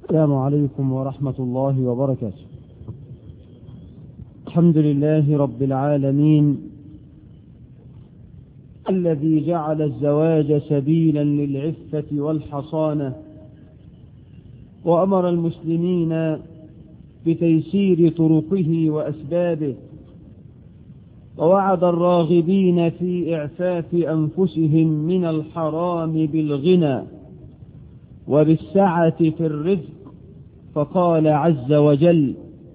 السلام عليكم ورحمة الله وبركاته الحمد لله رب العالمين الذي جعل الزواج سبيلا للعفة والحصانة وأمر المسلمين بتيسير طرقه وأسبابه ووعد الراغبين في إعفاف أنفسهم من الحرام بالغنى وبالسعة في الرزق فقال عز وجل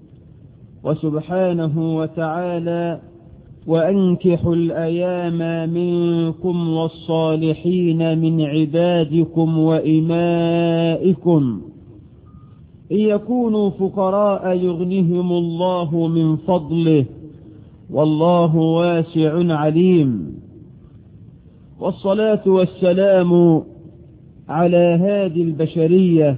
وسبحانه وتعالى وأنكحوا الأيام منكم والصالحين من عبادكم وإمائكم إن يكونوا فقراء يغنهم الله من فضله والله واسع عليم والصلاة والسلام على هادي البشرية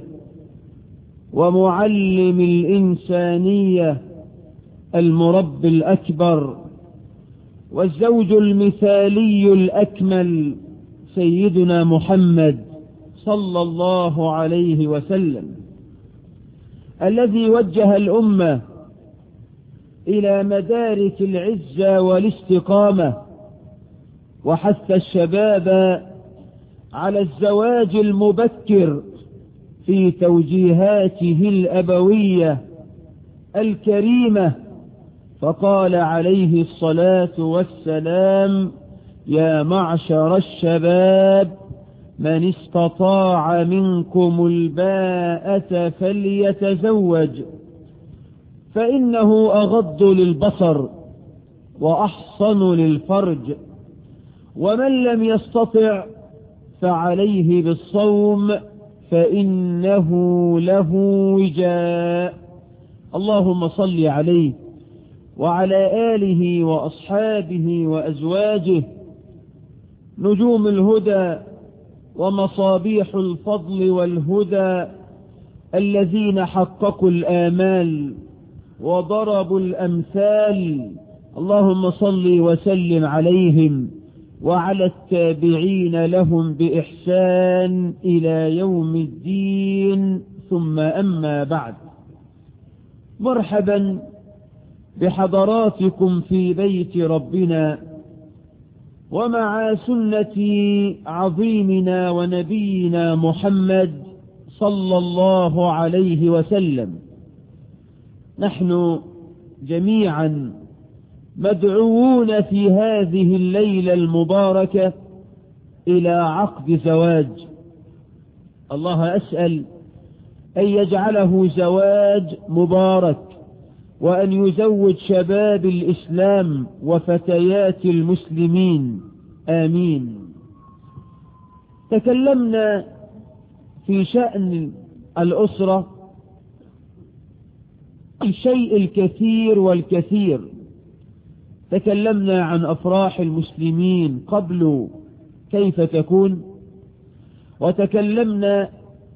ومعلم الإنسانية المرب الأكبر والزوج المثالي الأكمل سيدنا محمد صلى الله عليه وسلم الذي وجه الأمة إلى مدارك العزة والاستقامة وحث الشباب على الزواج المبكر في توجيهاته الأبوية الكريمة فقال عليه الصلاة والسلام يا معشر الشباب من استطاع منكم الباءة فليتزوج فإنه أغض للبصر وأحصن للفرج ومن لم يستطع فعليه بالصوم فإنه له وجاء اللهم صل عليه وعلى آله وأصحابه وأزواجه نجوم الهدى ومصابيح الفضل والهدى الذين حققوا الآمال وضربوا الأمثال اللهم صل وسلم عليهم وعلى التابعين لهم بإحسان إلى يوم الدين ثم أما بعد مرحبا بحضراتكم في بيت ربنا ومع سنة عظيمنا ونبينا محمد صلى الله عليه وسلم نحن جميعا مدعوون في هذه الليلة المباركة إلى عقد زواج الله أسأل أن يجعله زواج مبارك وأن يزوج شباب الإسلام وفتيات المسلمين آمين تكلمنا في شأن الأسرة الشيء الكثير والكثير تكلمنا عن أفراح المسلمين قبل كيف تكون وتكلمنا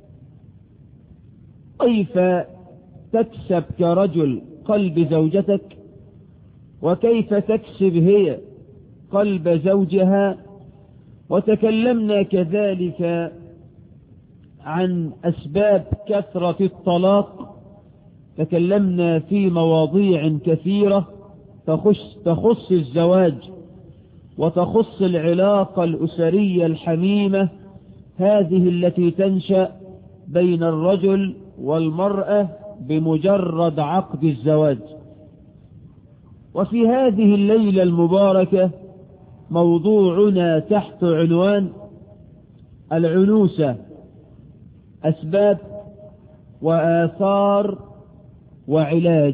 كيف تكسب كرجل قلب زوجتك وكيف تكسب هي قلب زوجها وتكلمنا كذلك عن أسباب كثرة الطلاق تكلمنا في مواضيع كثيرة تخص, تخص الزواج وتخص العلاقة الأسرية الحميمة هذه التي تنشأ بين الرجل والمرأة بمجرد عقد الزواج وفي هذه الليلة المباركة موضوعنا تحت عنوان العنوسة أسباب وآثار وعلاج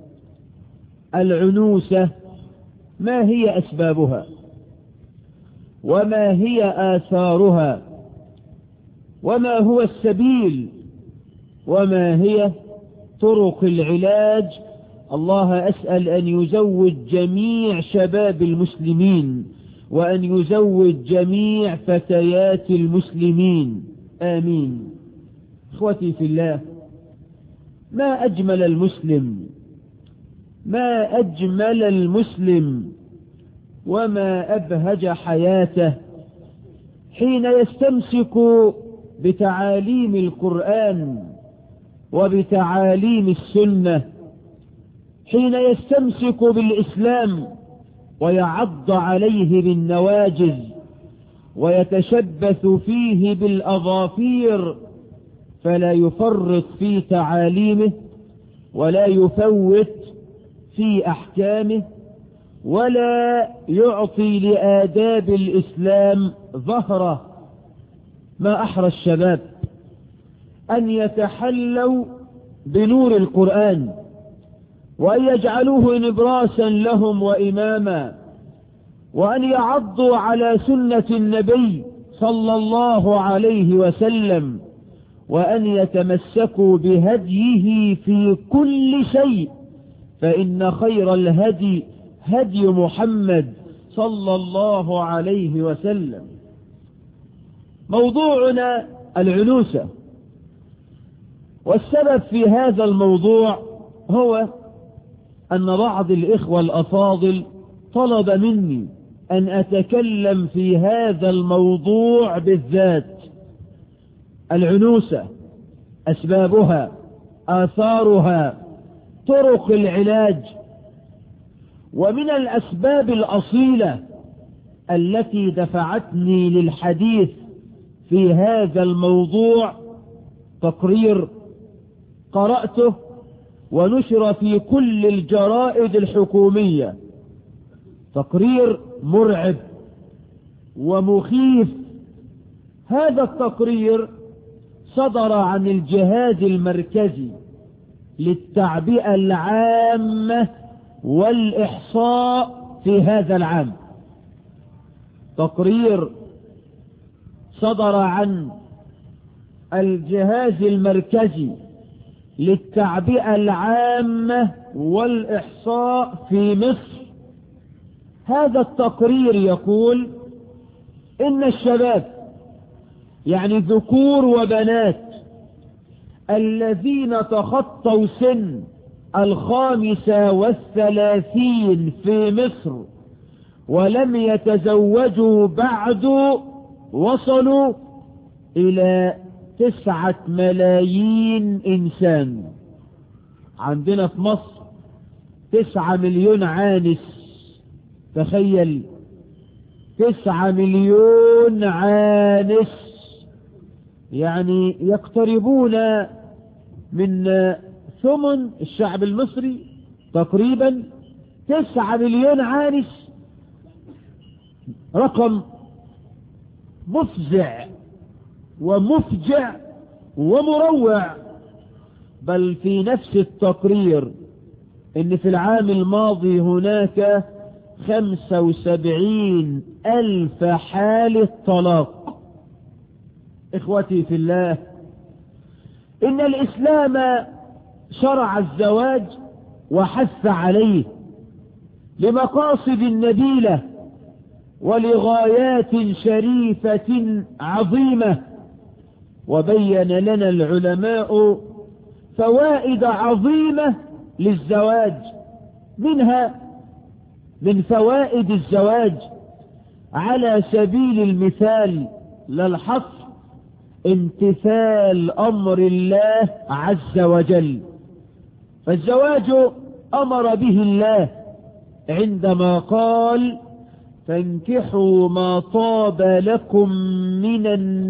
العنوسة ما هي أسبابها وما هي آثارها وما هو السبيل وما هي طرق العلاج الله أسأل أن يزوج جميع شباب المسلمين وأن يزوج جميع فتيات المسلمين آمين اخوتي في الله ما أجمل المسلم ما أجمل المسلم وما أبهج حياته حين يستمسك بتعاليم القرآن وبتعاليم السنة حين يستمسك بالإسلام ويعض عليه بالنواجز ويتشبث فيه بالأظافير فلا يفرط في تعاليمه ولا يفوت في أحكامه ولا يعطي لآداب الإسلام ظهره ما أحرى الشباب أن يتحلوا بنور القرآن وأن يجعلوه نبراسا لهم وإماما وأن يعضوا على سنة النبي صلى الله عليه وسلم وأن يتمسكوا بهديه في كل شيء فإن خير الهدي هدي محمد صلى الله عليه وسلم موضوعنا العنوسة والسبب في هذا الموضوع هو أن بعض الإخوة الأفاضل طلب مني أن أتكلم في هذا الموضوع بالذات العنوسة أسبابها آثارها طرق العلاج ومن الأسباب الأصيلة التي دفعتني للحديث في هذا الموضوع تقرير قرأته ونشر في كل الجرائد الحكومية تقرير مرعب ومخيف هذا التقرير صدر عن الجهاز المركزي للتعبئة العامة والإحصاء في هذا العام تقرير صدر عن الجهاز المركزي للتعبئة العامة والإحصاء في مصر هذا التقرير يقول إن الشباب يعني ذكور وبنات الذين تخطوا سن الخامسة والثلاثين في مصر ولم يتزوجوا بعد وصلوا إلى تسعة ملايين إنسان عندنا في مصر تسعة مليون عانس تخيل تسعة مليون عانس يعني يقتربون من ثمن الشعب المصري تقريبا تسعة مليون عانس رقم مفزع ومفجع ومروع بل في نفس التقرير ان في العام الماضي هناك خمسة وسبعين الف حالة طلاق اخوتي في الله ان الاسلام شرع الزواج وحث عليه لمقاصد نبيلة ولغايات شريفة عظيمة وبين لنا العلماء فوائد عظيمة للزواج منها من فوائد الزواج على سبيل المثال للحصر امتثال أمر الله عز وجل فالزواج أمر به الله عندما قال فانكحوا ما طاب لكم من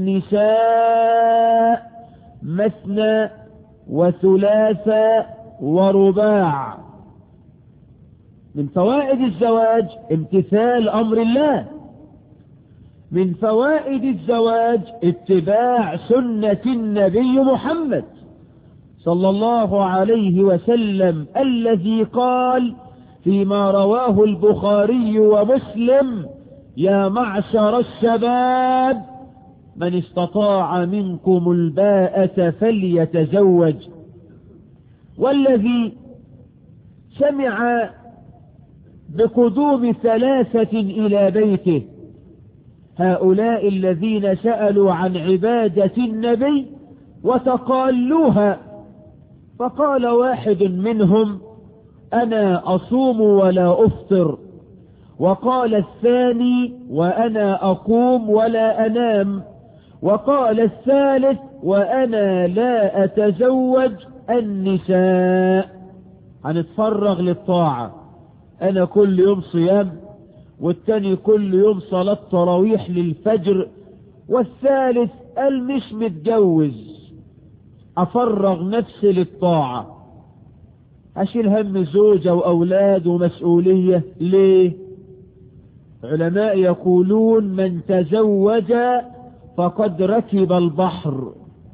النساء مثنى وثلاث ورباع من فوائد الزواج امتثال أمر الله من فوائد الزواج اتباع سنة النبي محمد صلى الله عليه وسلم الذي قال فيما رواه البخاري ومسلم يا معشر الشباب من استطاع منكم الباءة فليتزوج والذي سمع بقدوم ثلاثة إلى بيته هؤلاء الذين سألوا عن عبادة النبي وتقالوها فقال واحد منهم أنا أصوم ولا أفطر وقال الثاني وأنا أقوم ولا أنام وقال الثالث وأنا لا أتزوج النساء هنتفرغ للطاعة أنا كل يوم صيام والتاني كل يوم صلاة تراويح للفجر والثالث قال مش متجوز أفرغ نفسي للطاعة أشيل هم زوجة وأولاد ومسؤولية ليه علماء يقولون من تزوج فقد ركب البحر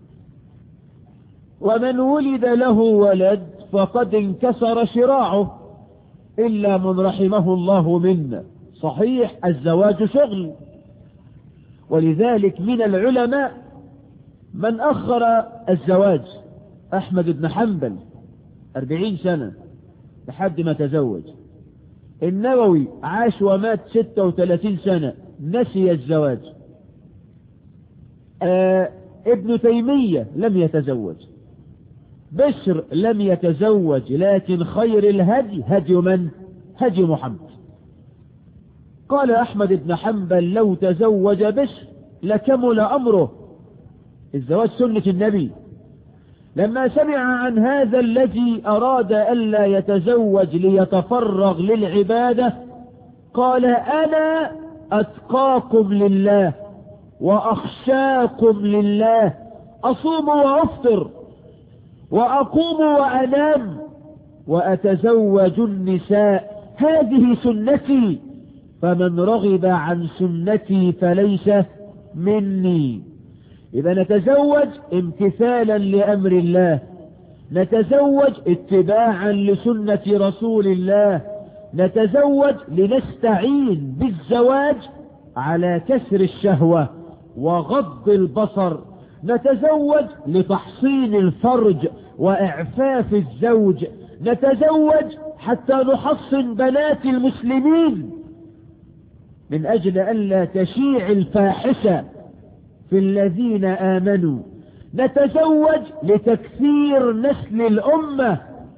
ومن ولد له ولد فقد انكسر شراعه إلا من رحمه الله منا صحيح الزواج شغل ولذلك من العلماء من أخر الزواج أحمد بن حنبل أربعين سنة لحد ما تزوج النووي عاش ومات ستة وثلاثين سنة نسي الزواج آه ابن تيمية لم يتزوج بشر لم يتزوج لكن خير الهدي هدي من هدي محمد قال أحمد بن حنبل لو تزوج بشر لكمل أمره الزواج سنة النبي لما سمع عن هذا الذي أراد ألا يتزوج ليتفرغ للعبادة قال أنا أتقاكم لله وأخشاكم لله أصوم وأفطر وأقوم وأنام وأتزوج النساء هذه سنتي فمن رغب عن سنتي فليس مني إذا نتزوج امتثالا لأمر الله نتزوج اتباعا لسنة رسول الله نتزوج لنستعين بالزواج على كسر الشهوة وغض البصر نتزوج لتحصين الفرج وإعفاف الزوج نتزوج حتى نحصن بنات المسلمين من أجل ألا تشيع الفاحشة في الذين آمنوا نتزوج لتكثير نسل الأمة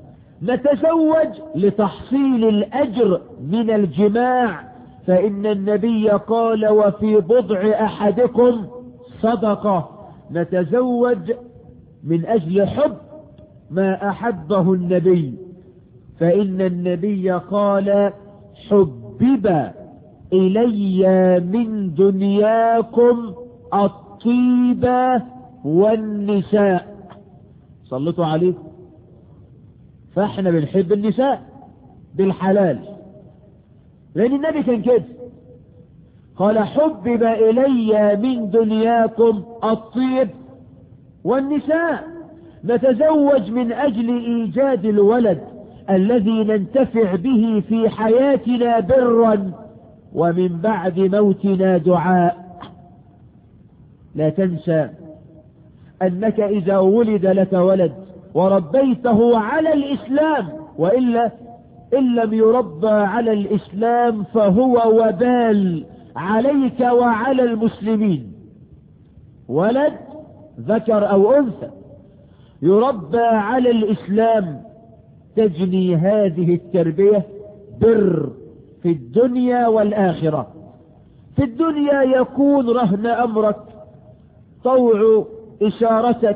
نتزوج لتحصيل الأجر من الجماع فإن النبي قال وفي بضع أحدكم صدقة نتزوج من أجل حب ما أحبه النبي فإن النبي قال حبب إلي من دنياكم الطيبة والنساء صلتوا عليه فاحنا بنحب النساء بالحلال لأن النبي كان كده قال حبب إلي من دنياكم الطيب والنساء نتزوج من أجل إيجاد الولد الذي ننتفع به في حياتنا برا ومن بعد موتنا دعاء لا تنسى أنك إذا ولد لك ولد وربيته على الإسلام وإلا إن لم يربى على الإسلام فهو وبال عليك وعلى المسلمين ولد ذكر أو أنثى يربى على الإسلام تجني هذه التربية بر في الدنيا والآخرة في الدنيا يكون رهن أمرك طوع إشارتك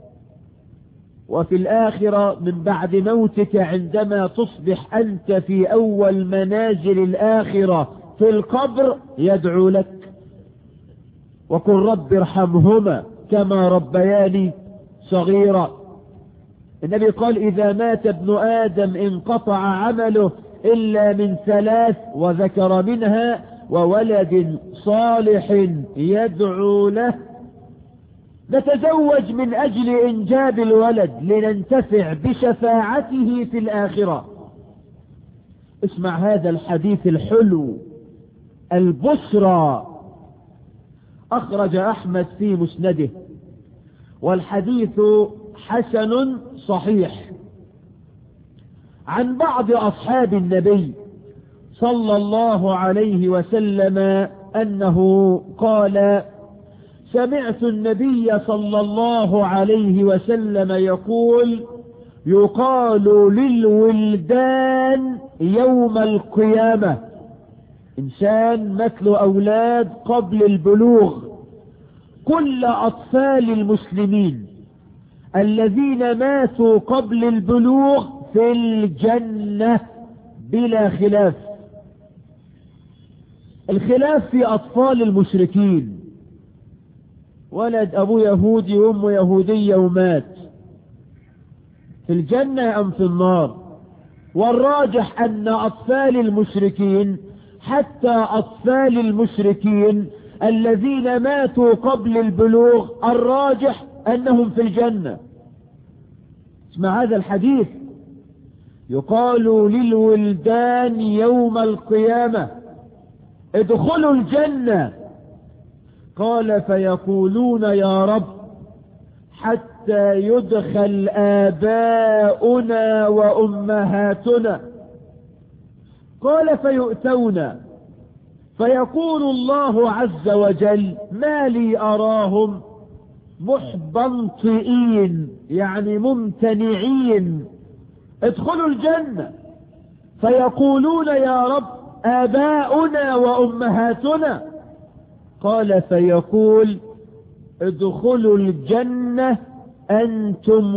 وفي الآخرة من بعد موتك عندما تصبح أنت في أول منازل الآخرة في القبر يدعو لك وقل رب ارحمهما كما ربياني صغيرا النبي قال إذا مات ابن آدم انقطع عمله إلا من ثلاث وذكر منها وولد صالح يدعو له نتزوج من أجل إنجاب الولد لننتفع بشفاعته في الآخرة اسمع هذا الحديث الحلو البشرى أخرج أحمد في مسنده والحديث حسن صحيح عن بعض أصحاب النبي صلى الله عليه وسلم أنه قال سمعت النبي صلى الله عليه وسلم يقول يقال للولدان يوم القيامة إنسان مثل أولاد قبل البلوغ كل أطفال المسلمين الذين ماتوا قبل البلوغ في الجنة بلا خلاف الخلاف في أطفال المشركين ولد أبوه يهودي وأمه يهودية ومات في الجنة أم في النار والراجح أن أطفال المشركين حتى أطفال المشركين الذين ماتوا قبل البلوغ الراجح أنهم في الجنة اسمع هذا الحديث يقال للولدان يوم القيامة ادخلوا الجنة قال فيقولون يا رب حتى يدخل آباؤنا وأمهاتنا قال فيؤتون فيقول الله عز وجل ما لي أراهم محبنطئين يعني ممتنعين ادخلوا الجنة فيقولون يا رب آباؤنا وأمهاتنا قال فيقول ادخلوا الجنة أنتم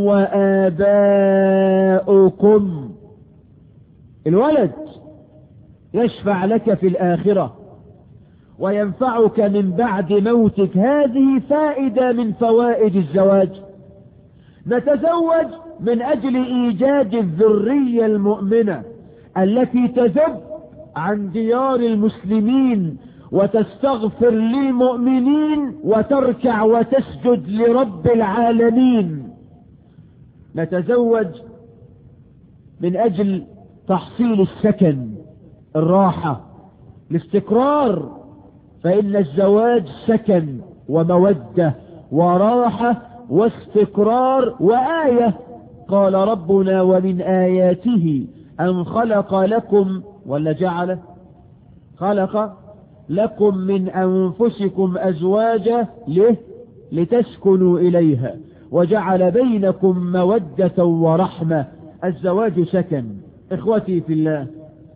وآباؤكم الولد يشفع لك في الآخرة وينفعك من بعد موتك هذه فائدة من فوائد الزواج نتزوج من أجل إيجاد الذرية المؤمنة التي تذب عن ديار المسلمين وتستغفر للمؤمنين وتركع وتسجد لرب العالمين نتزوج من أجل تحصيل السكن الراحة الاستقرار فإن الزواج سكن ومودة وراحة واستقرار وآية قال ربنا ومن آياته أن خلق لكم ولا جعل خلق لكم من أنفسكم أزواجا له لتسكنوا إليها وجعل بينكم مودة ورحمة الزواج سكن إخوتي في الله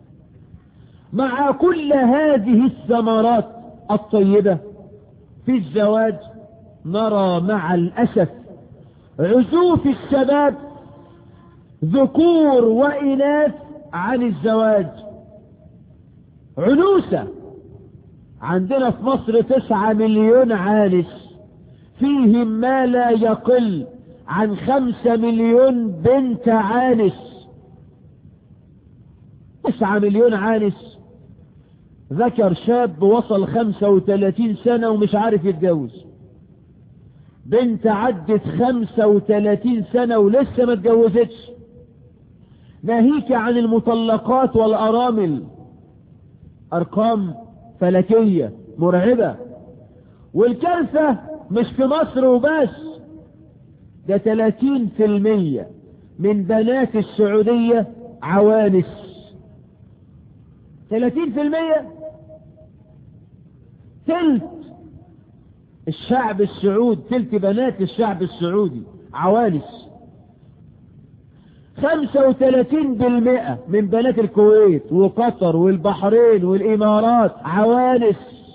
مع كل هذه الثمرات الطيبة في الزواج نرى مع الأسف عزوف الشباب ذكور وإناث عن الزواج عنوسة عندنا في مصر تسعة مليون عانس فيهم ما لا يقل عن خمسة مليون بنت عانس تسعة مليون عانس ذكر شاب وصل خمسة وثلاثين سنة ومش عارف يتجوز بنت عدت خمسة وثلاثين سنة ولسه ما اتجوزتش ناهيك عن المطلقات والأرامل أرقام فلكية مرعبة والكارثة مش في مصر وبس ده 30% من بنات السعودية عوانس 30% تلت الشعب السعودي تلت بنات الشعب السعودي عوانس 35% من بنات الكويت وقطر والبحرين والإمارات عوانس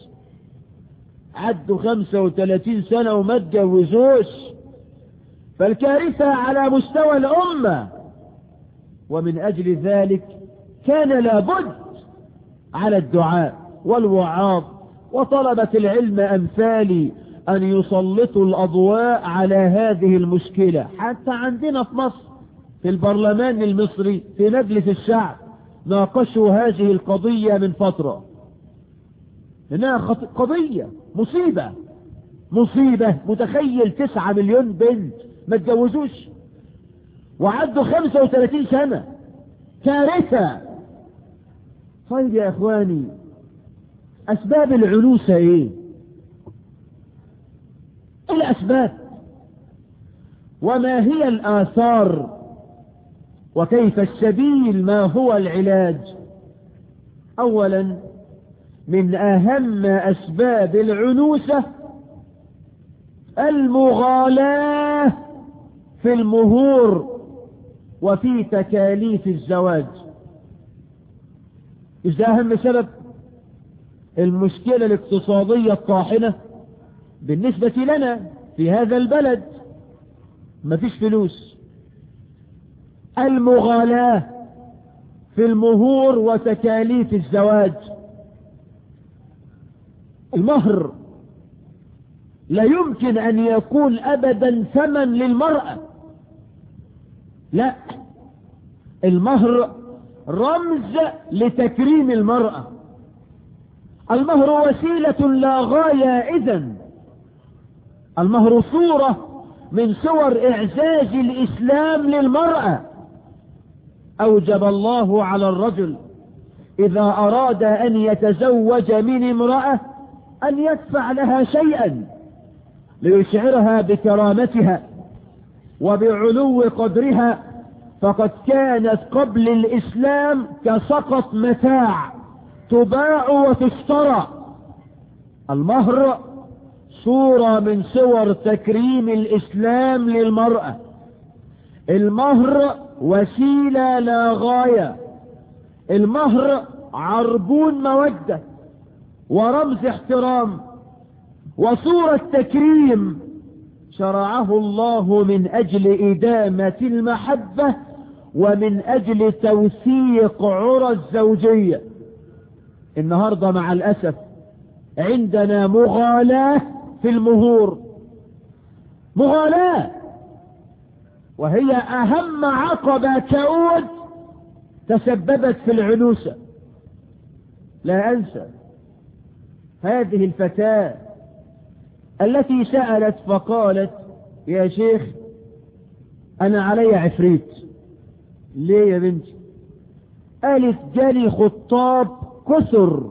عدوا 35 سنة وما اتجوزوش فالكارثة على مستوى الأمة ومن أجل ذلك كان لابد على الدعاء والوعاظ وطلبة العلم أمثالي أن يسلطوا الأضواء على هذه المشكلة حتى عندنا في مصر في البرلمان المصري في مجلس الشعب ناقشوا هذه القضية من فترة إنها قضية مصيبة مصيبة متخيل تسعة مليون بنت ما اتجوزوش وعدوا خمسة وثلاثين سنة كارثة طيب يا اخواني اسباب العنوسة ايه الاسباب وما هي الاثار وكيف السبيل ما هو العلاج اولا من اهم اسباب العنوسة المغالاة في المهور وفي تكاليف الزواج إيش ده أهم سبب المشكلة الاقتصادية الطاحنة بالنسبة لنا في هذا البلد مفيش فلوس المغالاة في المهور وتكاليف الزواج المهر لا يمكن أن يكون أبدا ثمن للمرأة لا المهر رمز لتكريم المرأة المهر وسيلة لا غاية إذن المهر صورة من صور إعزاز الإسلام للمرأة أوجب الله على الرجل إذا أراد أن يتزوج من امرأة أن يدفع لها شيئا ليشعرها بكرامتها وبعلو قدرها فقد كانت قبل الإسلام كسقط متاع تباع وتشترى المهر صورة من صور تكريم الإسلام للمرأة المهر وسيلة لا غاية المهر عربون مودة ورمز احترام وصورة تكريم شرعه الله من أجل إدامة المحبة ومن أجل توثيق عرى الزوجية النهاردة مع الأسف عندنا مغالاة في المهور مغالاة وهي أهم عقبة كؤود تسببت في العنوسة لا أنسى هذه الفتاة التي سألت فقالت يا شيخ أنا علي عفريت ليه يا بنتي قالت جالي خطاب كثر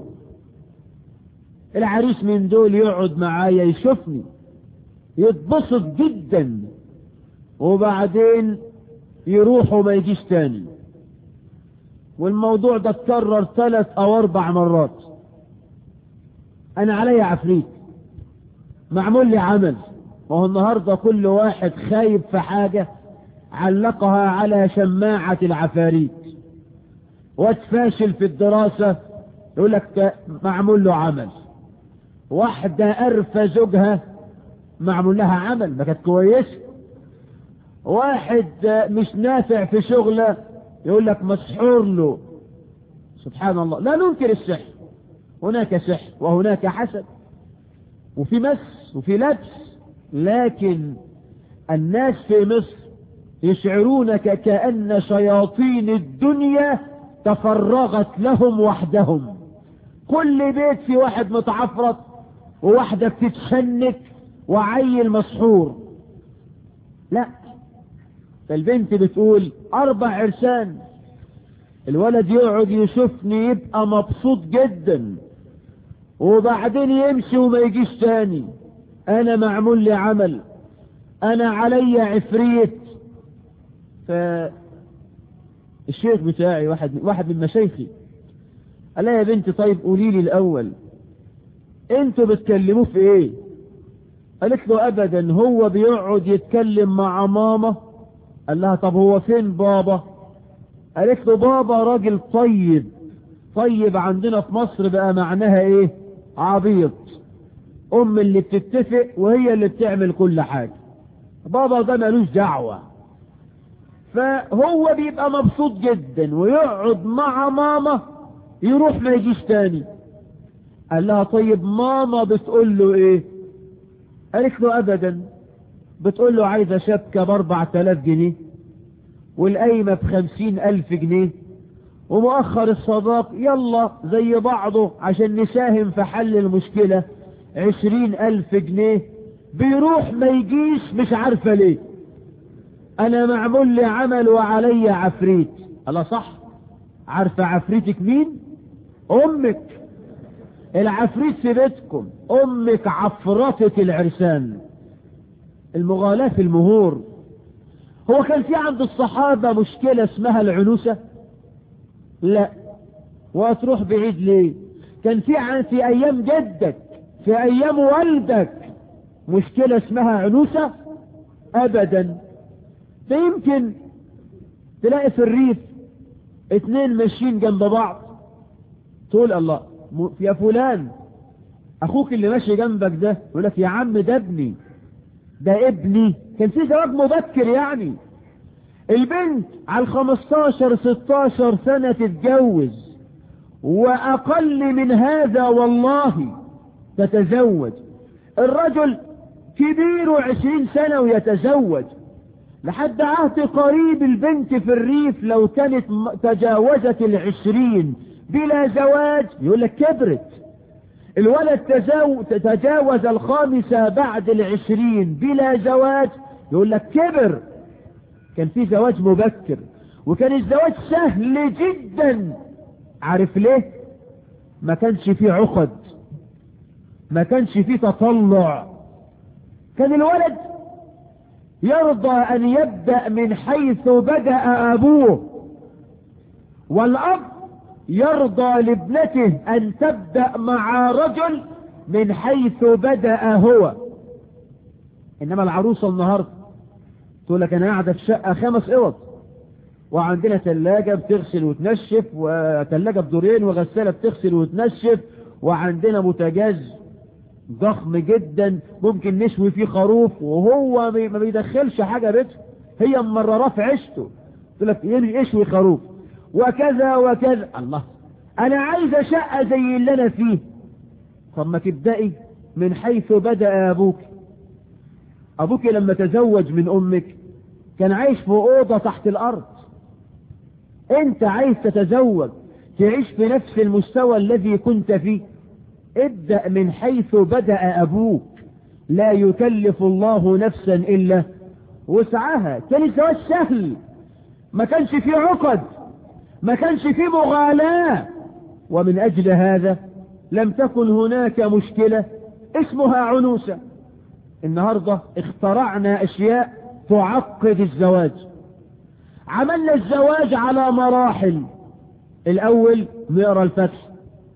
العريس من دول يقعد معايا يشوفني يتبسط جدا وبعدين يروح وما يجيش تاني والموضوع ده اتكرر ثلاث او اربع مرات انا علي عفريت معمول لي عمل وهو النهاردة كل واحد خايب في حاجة علقها على شماعة العفاريت واتفاشل في الدراسة يقول لك معمول له عمل واحدة أرفى زوجها معمول لها عمل ما كانت كويسة واحد مش نافع في شغله يقول لك مسحور له سبحان الله لا ننكر السحر هناك سحر وهناك حسد وفي مس وفي لبس لكن الناس في مصر يشعرونك كأن شياطين الدنيا تفرغت لهم وحدهم كل بيت في واحد متعفرط وواحدة بتتشنك وعيل مسحور لا فالبنت بتقول اربع عرسان الولد يقعد يشوفني يبقى مبسوط جدا وبعدين يمشي وما يجيش تاني انا معمول لي عمل انا علي عفريت فالشيخ بتاعي واحد واحد من مشايخي قال يا بنتي طيب قولي لي الاول انتوا بتكلموه في ايه قالت له ابدا هو بيقعد يتكلم مع ماما قال لها طب هو فين بابا قالت له بابا راجل طيب طيب عندنا في مصر بقى معناها ايه عبيط ام اللي بتتفق وهي اللي بتعمل كل حاجة بابا ده ملوش دعوة فهو بيبقى مبسوط جدا ويقعد مع ماما يروح ما يجيش تاني قال لها طيب ماما بتقول له ايه قالت له ابدا بتقول له عايزة شبكة باربع تلاف جنيه والقايمة بخمسين الف جنيه ومؤخر الصداق يلا زي بعضه عشان نساهم في حل المشكلة عشرين الف جنيه بيروح ما يجيش مش عارفة ليه انا معمول لي عمل وعلي عفريت الله صح عارفة عفريتك مين امك العفريت في بيتكم امك عفرتك العرسان المغالاة في المهور هو كان في عند الصحابة مشكلة اسمها العنوسة لا وهتروح بعيد ليه كان في عن في ايام جدك في ايام والدك مشكلة اسمها عنوسة ابدا ده يمكن تلاقي في الريف اتنين ماشيين جنب بعض تقول الله يا فلان اخوك اللي ماشي جنبك ده يقول لك يا عم ده ابني ده ابني كان في زواج مبكر يعني البنت على 15 16 سنة تتجوز واقل من هذا والله تتزوج الرجل كبير عشرين سنة ويتزوج لحد عهد قريب البنت في الريف لو كانت تجاوزت العشرين بلا زواج يقول لك كبرت الولد تجاوز الخامسة بعد العشرين بلا زواج يقول لك كبر كان في زواج مبكر وكان الزواج سهل جدا عارف ليه ما كانش فيه عقد ما كانش فيه تطلع كان الولد يرضى ان يبدأ من حيث بدأ ابوه والاب يرضى لابنته ان تبدأ مع رجل من حيث بدأ هو انما العروسة النهاردة تقول لك انا قاعدة في شقة خمس اوض وعندنا ثلاجة بتغسل وتنشف وثلاجة بدورين وغسالة بتغسل وتنشف وعندنا بوتاجاز ضخم جدا ممكن نشوي فيه خروف وهو ما بيدخلش حاجة بيته هي مرراه في عيشته تقول لك يشوي خروف وكذا وكذا الله انا عايز شقة زي اللي انا فيه طب ما تبدأي من حيث بدأ ابوك ابوك لما تزوج من امك كان عايش في اوضة تحت الارض انت عايز تتزوج تعيش في نفس المستوى الذي كنت فيه ابدأ من حيث بدأ ابوك لا يكلف الله نفسا الا وسعها كان الزواج سهل ما كانش فيه عقد ما كانش فيه مغالاة ومن اجل هذا لم تكن هناك مشكلة اسمها عنوسة النهاردة اخترعنا اشياء تعقد الزواج عملنا الزواج على مراحل الاول نقرا الفتح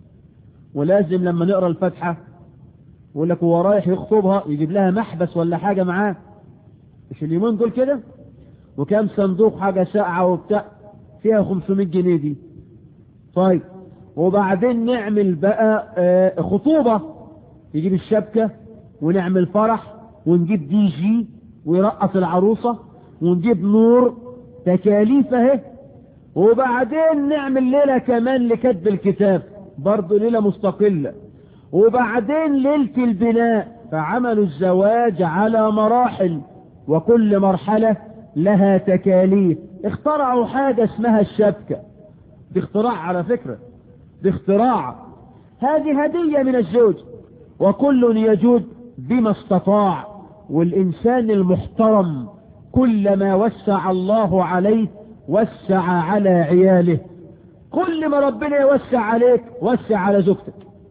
ولازم لما نقرا الفاتحه يقول لك هو رايح يخطبها يجيب لها محبس ولا حاجه معاه مش اليومين دول كده وكام صندوق حاجه ساقعه وبتاع فيها 500 جنيه دي طيب وبعدين نعمل بقى آه خطوبه يجيب الشبكه ونعمل فرح ونجيب دي جي ويرقص العروسه ونجيب نور تكاليف اهي وبعدين نعمل ليله كمان لكتب الكتاب برضه ليلة مستقلة وبعدين ليلة البناء فعملوا الزواج على مراحل وكل مرحلة لها تكاليف اخترعوا حاجة اسمها الشبكة دي اختراع على فكرة دي اختراع هذه هدية من الزوج وكل يجود بما استطاع والإنسان المحترم كلما وسع الله عليه وسع على عياله كل ما ربنا يوسع عليك وسع على زوجتك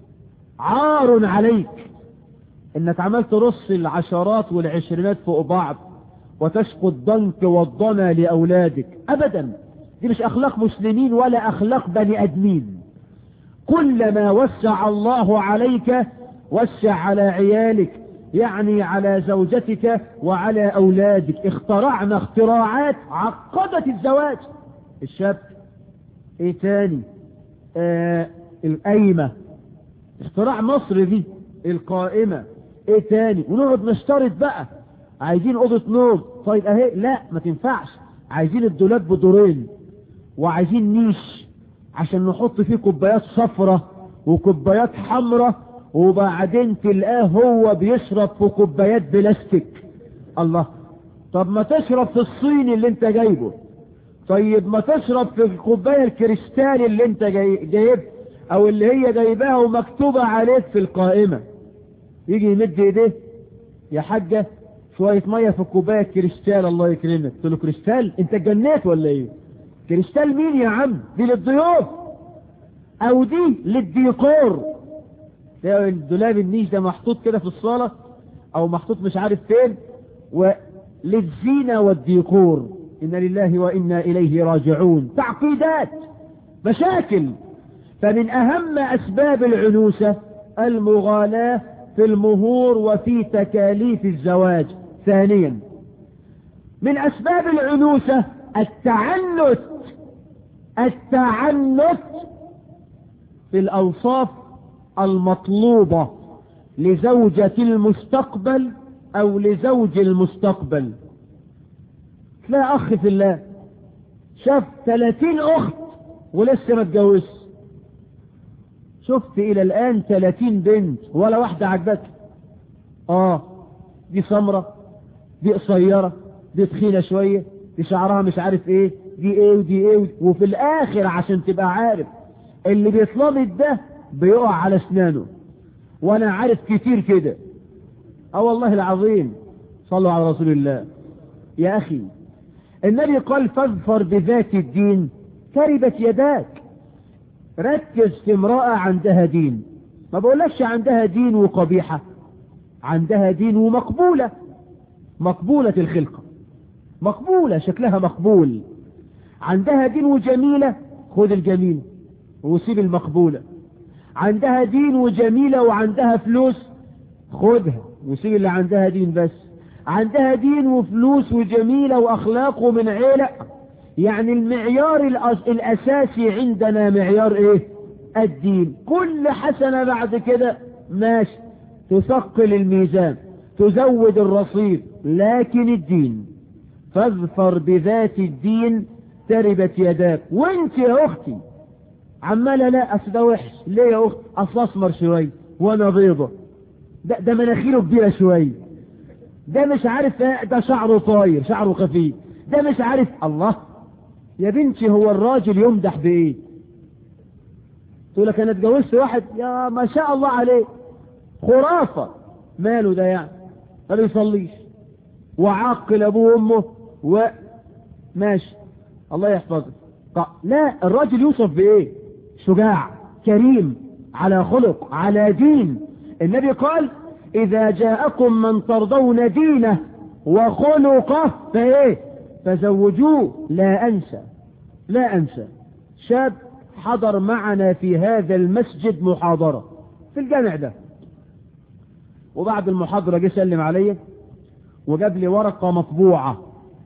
عار عليك انك عملت رص العشرات والعشرينات فوق بعض وتشقوا الضنك والضنا لأولادك أبدا دي مش أخلاق مسلمين ولا أخلاق بني أدمين كلما وسع الله عليك وسع على عيالك يعني على زوجتك وعلى أولادك اخترعنا اختراعات عقدت الزواج الشاب ايه تاني آه القايمة اختراع مصر دي القائمة ايه تاني ونقعد نشترط بقى عايزين اوضة نوم طيب اهي لا ما تنفعش عايزين الدولاب بدورين وعايزين نيش عشان نحط فيه كوبايات صفرة وكوبايات حمرة وبعدين تلقاه هو بيشرب في كوبايات بلاستيك الله طب ما تشرب في الصيني اللي انت جايبه طيب ما تشرب في الكوبايه الكريستال اللي انت جاي جايب او اللي هي جايباها ومكتوبه عليك في القائمه يجي يمد ايديه يا حاجه شويه ميه في الكوبايه الكريستال الله يكرمك قلت له كريستال انت اتجنيت ولا ايه كريستال مين يا عم دي للضيوف او دي للديكور ده الدولاب النيش ده محطوط كده في الصاله او محطوط مش عارف فين وللزينه والديكور إن لله وإنا إليه راجعون تعقيدات مشاكل فمن أهم أسباب العنوسة المغالاة في المهور وفي تكاليف الزواج ثانيا من أسباب العنوسة التعنت التعنت في الأوصاف المطلوبة لزوجة المستقبل او لزوج المستقبل تلاقي اخ في الله شاف 30 اخت ولسه ما اتجوزش شفت الى الان 30 بنت ولا واحدة عجبتك اه دي سمرة دي قصيرة دي تخينة شوية دي شعرها مش عارف ايه دي ايه ودي ايه وفي الاخر عشان تبقى عارف اللي بيطلبت ده بيقع على اسنانه وانا عارف كتير كده اه والله العظيم صلوا على رسول الله يا اخي النبي قال فاظفر بذات الدين تربت يداك ركز في امرأة عندها دين ما بقولكش عندها دين وقبيحة عندها دين ومقبولة مقبولة الخلقة مقبولة شكلها مقبول عندها دين وجميلة خذ الجميلة وسيب المقبولة عندها دين وجميلة وعندها فلوس خذها وسيب اللي عندها دين بس عندها دين وفلوس وجميلة وأخلاق ومن عيلة يعني المعيار الأساسي عندنا معيار إيه الدين كل حسنة بعد كده ماشي تثقل الميزان تزود الرصيد لكن الدين فاظفر بذات الدين تربت يداك وانت يا اختي عمالة لا اصل ده وحش ليه يا اخت اصل اسمر شوية وانا بيضة ده, ده مناخيره كبيرة شوية ده مش عارف ده شعره طاير شعره خفيف ده مش عارف الله يا بنتي هو الراجل يمدح بايه تقول لك انا اتجوزت واحد يا ما شاء الله عليه خرافة ماله ده يعني ما بيصليش وعاقل ابوه وامه وماشي الله يحفظه لا الراجل يوصف بايه شجاع كريم على خلق على دين النبي قال اذا جاءكم من ترضون دينه وخلقه فايه فزوجوه لا انسى لا انسى شاب حضر معنا في هذا المسجد محاضرة في الجامع ده وبعد المحاضرة جه سلم عليا وجاب لي ورقة مطبوعة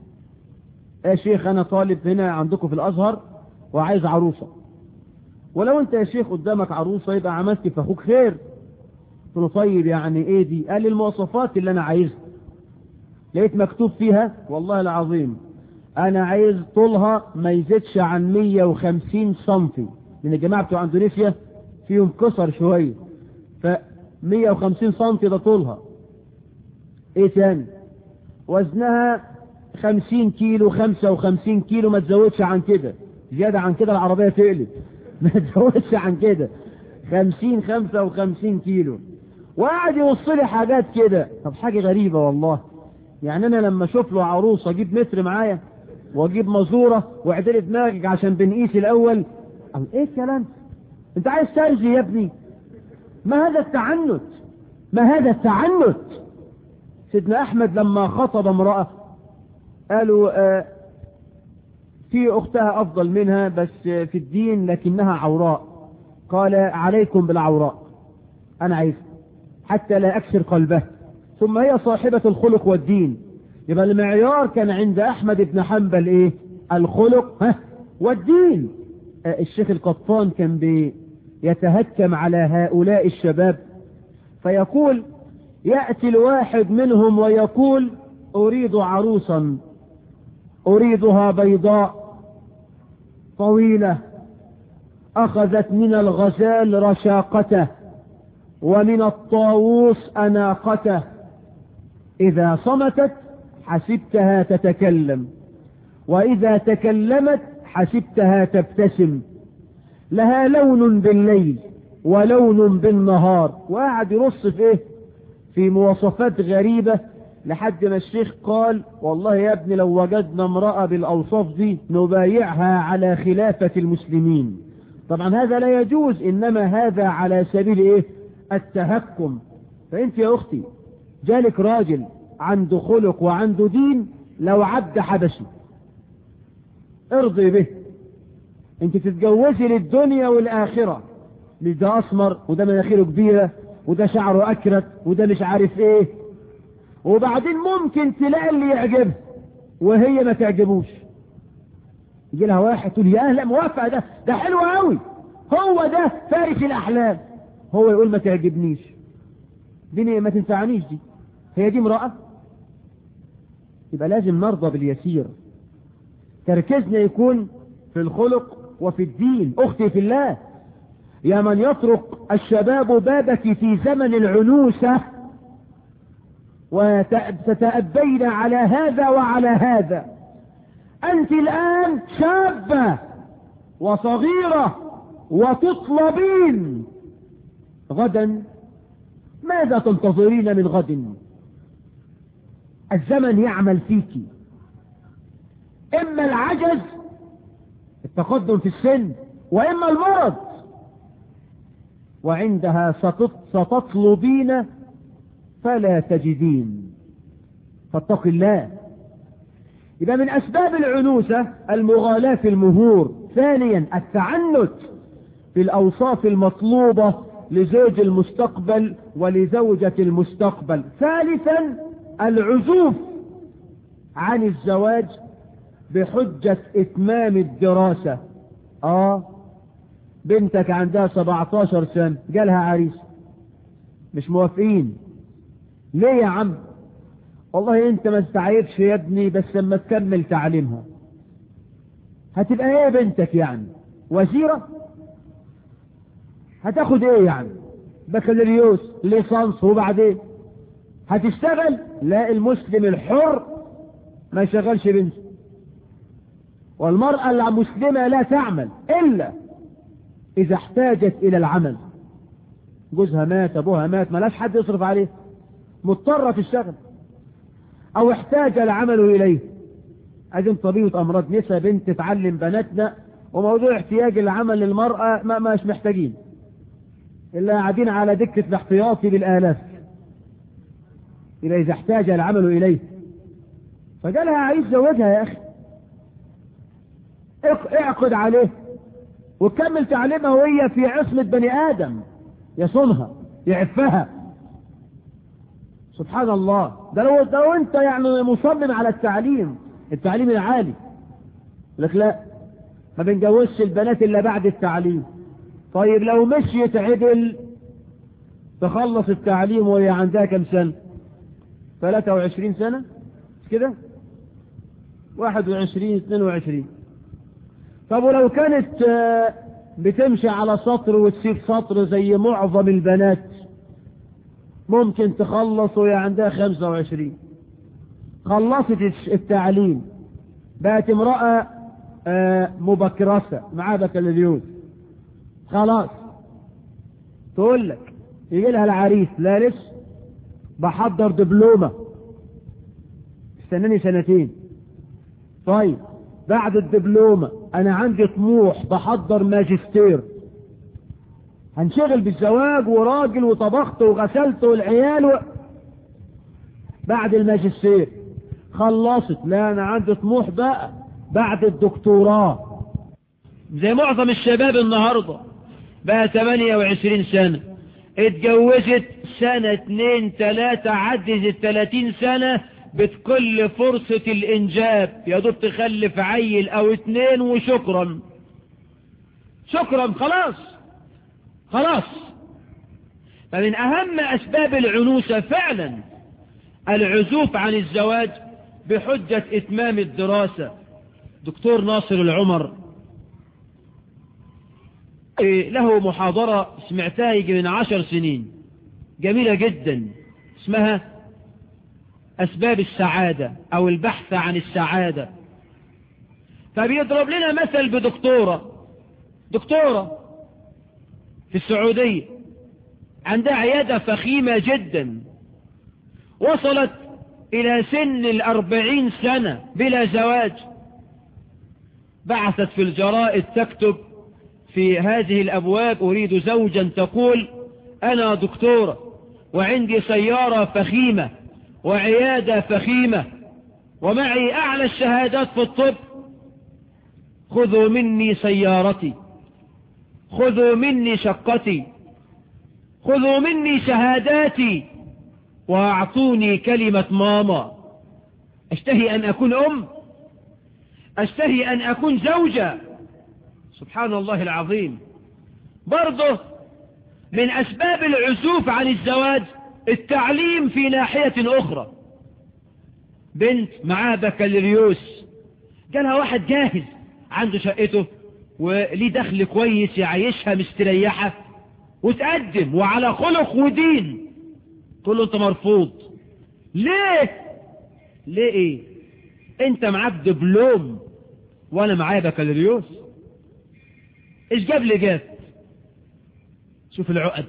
يا شيخ انا طالب هنا عندكم في الازهر وعايز عروسة ولو انت يا شيخ قدامك عروسة يبقى عملت في اخوك خير قلت له طيب يعني ايه دي قال لي المواصفات اللي انا عايزها لقيت مكتوب فيها والله العظيم انا عايز طولها ما يزيدش عن 150 سنتي لان الجماعة بتوع اندونيسيا فيهم كسر شوية ف 150 سنتي ده طولها ايه تاني وزنها 50 كيلو 55 كيلو ما تزودش عن كده زيادة عن كده العربية تقلب ما تزودش عن كده 50 55 كيلو وقعد يوص لي حاجات كده طب حاجة غريبة والله يعني انا لما اشوف له عروسة اجيب متر معايا واجيب مزورة واعدل دماغك عشان بنقيس الاول أو ايه الكلام انت عايز ترجي يا ابني ما هذا التعنت ما هذا التعنت سيدنا احمد لما خطب امرأة قالوا آه في اختها افضل منها بس في الدين لكنها عوراء قال عليكم بالعوراء انا عايز حتى لا اكسر قلبه ثم هي صاحبة الخلق والدين يبقى المعيار كان عند احمد بن حنبل ايه الخلق ها والدين آه الشيخ القطان كان بي يتهكم على هؤلاء الشباب فيقول يأتي الواحد منهم ويقول أريد عروسا أريدها بيضاء طويلة أخذت من الغزال رشاقته ومن الطاووس أناقته إذا صمتت حسبتها تتكلم وإذا تكلمت حسبتها تبتسم لها لون بالليل ولون بالنهار وقعد يرص في ايه في مواصفات غريبة لحد ما الشيخ قال والله يا ابني لو وجدنا امرأة بالاوصاف دي نبايعها على خلافة المسلمين طبعا هذا لا يجوز انما هذا على سبيل ايه التهكم فانت يا اختي جالك راجل عنده خلق وعنده دين لو عبد حبشي ارضي به انت تتجوزي للدنيا والاخرة مش ده اسمر وده مناخيره كبيرة وده شعره اكرت وده مش عارف ايه وبعدين ممكن تلاقي اللي يعجبه وهي ما تعجبوش يجي لها واحد تقول يا لا موافقة ده ده حلو قوي هو ده فارس الاحلام هو يقول ما تعجبنيش دي ما تنفعنيش دي هي دي امرأة يبقى لازم نرضى باليسير تركيزنا يكون في الخلق وفي الدين أختي في الله يا من يطرق الشباب بابك في زمن العنوسة وستتأبين على هذا وعلى هذا أنت الآن شابة وصغيرة وتطلبين غدا ماذا تنتظرين من غد الزمن يعمل فيك إما العجز التقدم في السن وإما المرض وعندها ستطلبين فلا تجدين فاتق الله يبقى من أسباب العنوسة المغالاة في المهور ثانيا التعنت في الأوصاف المطلوبة لزوج المستقبل ولزوجة المستقبل ثالثا العزوف عن الزواج بحجة إتمام الدراسة آه بنتك عندها 17 سنة جالها عريس مش موافقين ليه يا عم والله انت ما استعيبش يا ابني بس لما تكمل تعليمها هتبقى ايه بنتك يعني وزيرة هتاخد ايه يعني بكالوريوس ليسانس وبعدين هتشتغل لا المسلم الحر ما يشغلش بنته والمرأة المسلمة لا تعمل إلا إذا احتاجت إلى العمل جوزها مات أبوها مات ملاش حد يصرف عليه مضطرة تشتغل أو احتاج العمل إليه عايزين طبيبة أمراض نساء بنت تعلم بناتنا وموضوع احتياج العمل للمرأة ما مش محتاجين إلا قاعدين على دكة الاحتياطي بالآلاف إلا إذا احتاج العمل إليه فجالها عايز زوجها يا أخي اعقد عليه وكمل تعليمها وهي في عصمة بني آدم يصونها يعفها سبحان الله ده لو, ده لو انت يعني مصمم على التعليم التعليم العالي لك لا ما بنجوزش البنات الا بعد التعليم طيب لو مشيت عدل تخلص التعليم وهي عندها كم سنة 23 سنة كده 21 22 طب ولو كانت بتمشي على سطر وتسيب سطر زي معظم البنات ممكن تخلص وهي عندها 25 خلصت التعليم بقت امرأة مبكرسة معاها بكالوريوس خلاص تقول لك يجي لها العريس لا لسه بحضر دبلومة استناني سنتين طيب بعد الدبلومة انا عندي طموح بحضر ماجستير هنشغل بالزواج وراجل وطبخت وغسلت والعيال و... بعد الماجستير خلصت لا انا عندي طموح بقى بعد الدكتوراه زي معظم الشباب النهاردة بقى 28 سنة اتجوزت سنة اتنين تلاتة عدت 30 سنة بكل فرصة الانجاب يا دوب تخلف عيل او اتنين وشكرا شكرا خلاص خلاص فمن اهم اسباب العنوسة فعلا العزوف عن الزواج بحجة اتمام الدراسة دكتور ناصر العمر له محاضرة سمعتها يجي من عشر سنين جميلة جدا اسمها أسباب السعادة أو البحث عن السعادة فبيضرب لنا مثل بدكتورة دكتورة في السعودية عندها عيادة فخيمة جدا وصلت إلى سن الأربعين سنة بلا زواج بعثت في الجرائد تكتب في هذه الأبواب أريد زوجا تقول أنا دكتورة وعندي سيارة فخيمة وعيادة فخيمة ومعي أعلى الشهادات في الطب خذوا مني سيارتي خذوا مني شقتي خذوا مني شهاداتي وأعطوني كلمة ماما أشتهي أن أكون أم أشتهي أن أكون زوجة سبحان الله العظيم برضه من أسباب العزوف عن الزواج التعليم في ناحية أخرى بنت معاها بكالوريوس جالها واحد جاهز عنده شقته وليه دخل كويس يعيشها مستريحة وتقدم وعلى خلق ودين تقول له انت مرفوض ليه ليه ايه انت معاك دبلوم وانا معايا بكالوريوس ايش جاب لي جاب شوف العقد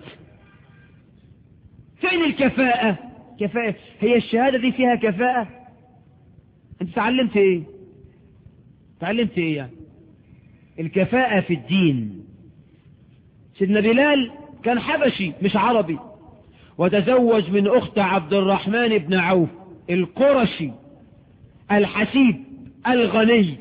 فين الكفاءة كفاءة هي الشهادة دي فيها كفاءة انت تعلمت ايه تعلمت ايه يعني الكفاءة في الدين سيدنا بلال كان حبشي مش عربي وتزوج من اخت عبد الرحمن بن عوف القرشي الحسيب الغني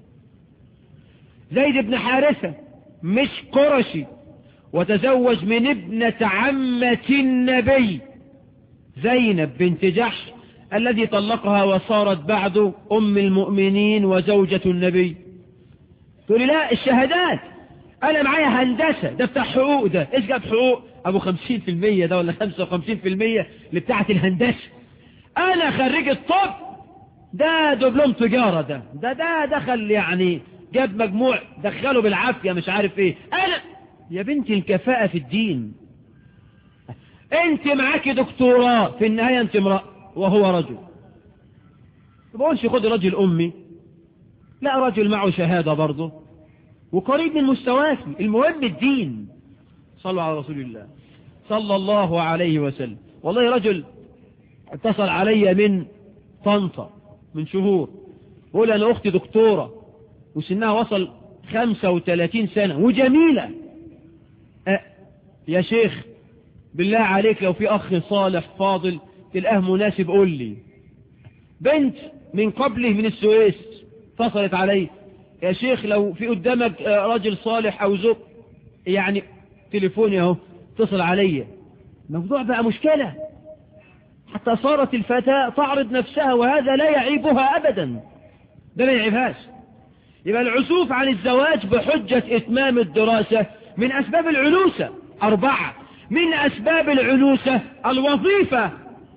زيد بن حارثة مش قرشي وتزوج من ابنة عمة النبي زينب بنت جحش الذي طلقها وصارت بعد أم المؤمنين وزوجة النبي تقولي لا الشهادات أنا معايا هندسة ده بتاع حقوق ده إيش جاب حقوق أبو خمسين في المية ده ولا خمسة وخمسين في المية اللي بتاعت الهندسة أنا خريج الطب ده دبلوم تجارة ده ده ده دخل يعني جاب مجموع دخله بالعافية مش عارف ايه انا يا بنتي الكفاءة في الدين انت معاك دكتوراه في النهاية انت امرأة وهو رجل ما بقولش خد رجل امي لا رجل معه شهادة برضه وقريب من مستواك المهم الدين صلوا على رسول الله صلى الله عليه وسلم والله رجل اتصل علي من طنطا من شهور بقول انا اختي دكتورة وسنها وصل 35 سنة وجميلة أه يا شيخ بالله عليك لو في اخ صالح فاضل تلقاه مناسب قول لي بنت من قبله من السويس اتصلت علي يا شيخ لو في قدامك راجل صالح او زوج يعني تليفوني اهو اتصل علي الموضوع بقى مشكلة حتى صارت الفتاة تعرض نفسها وهذا لا يعيبها ابدا ده ما يعيبهاش يبقى العسوف عن الزواج بحجة اتمام الدراسة من اسباب العنوسة اربعة من اسباب العنوسة الوظيفة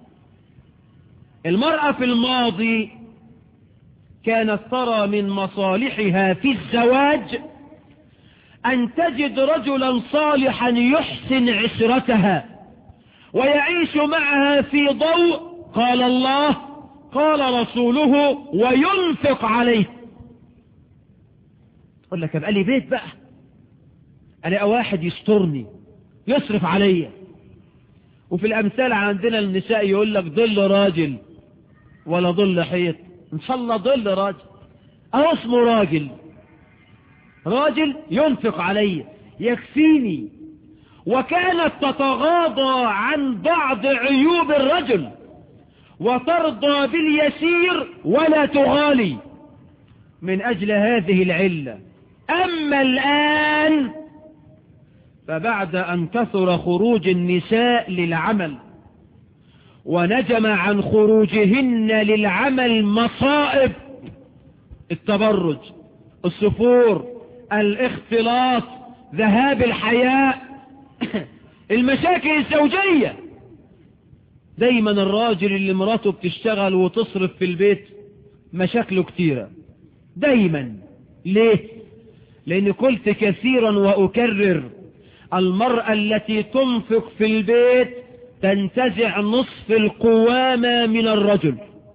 المرأة في الماضي كانت ترى من مصالحها في الزواج أن تجد رجلا صالحا يحسن عشرتها ويعيش معها في ضوء قال الله قال رسوله وينفق عليه تقول لك ابقى لي بيت بقى الاقي واحد يسترني يصرف عليا وفي الامثال عندنا النساء يقول لك ظل راجل ولا ظل حيط ان شاء الله ظل راجل اهو اسمه راجل راجل ينفق علي يكفيني وكانت تتغاضى عن بعض عيوب الرجل وترضى باليسير ولا تغالي من اجل هذه العلة اما الان فبعد ان كثر خروج النساء للعمل ونجم عن خروجهن للعمل مصائب التبرج السفور الاختلاط ذهاب الحياء المشاكل الزوجية دايما الراجل اللي مراته بتشتغل وتصرف في البيت مشاكله كتيرة دايما ليه لان قلت كثيرا واكرر المرأة التي تنفق في البيت تنتزع نصف القوامة من الرجل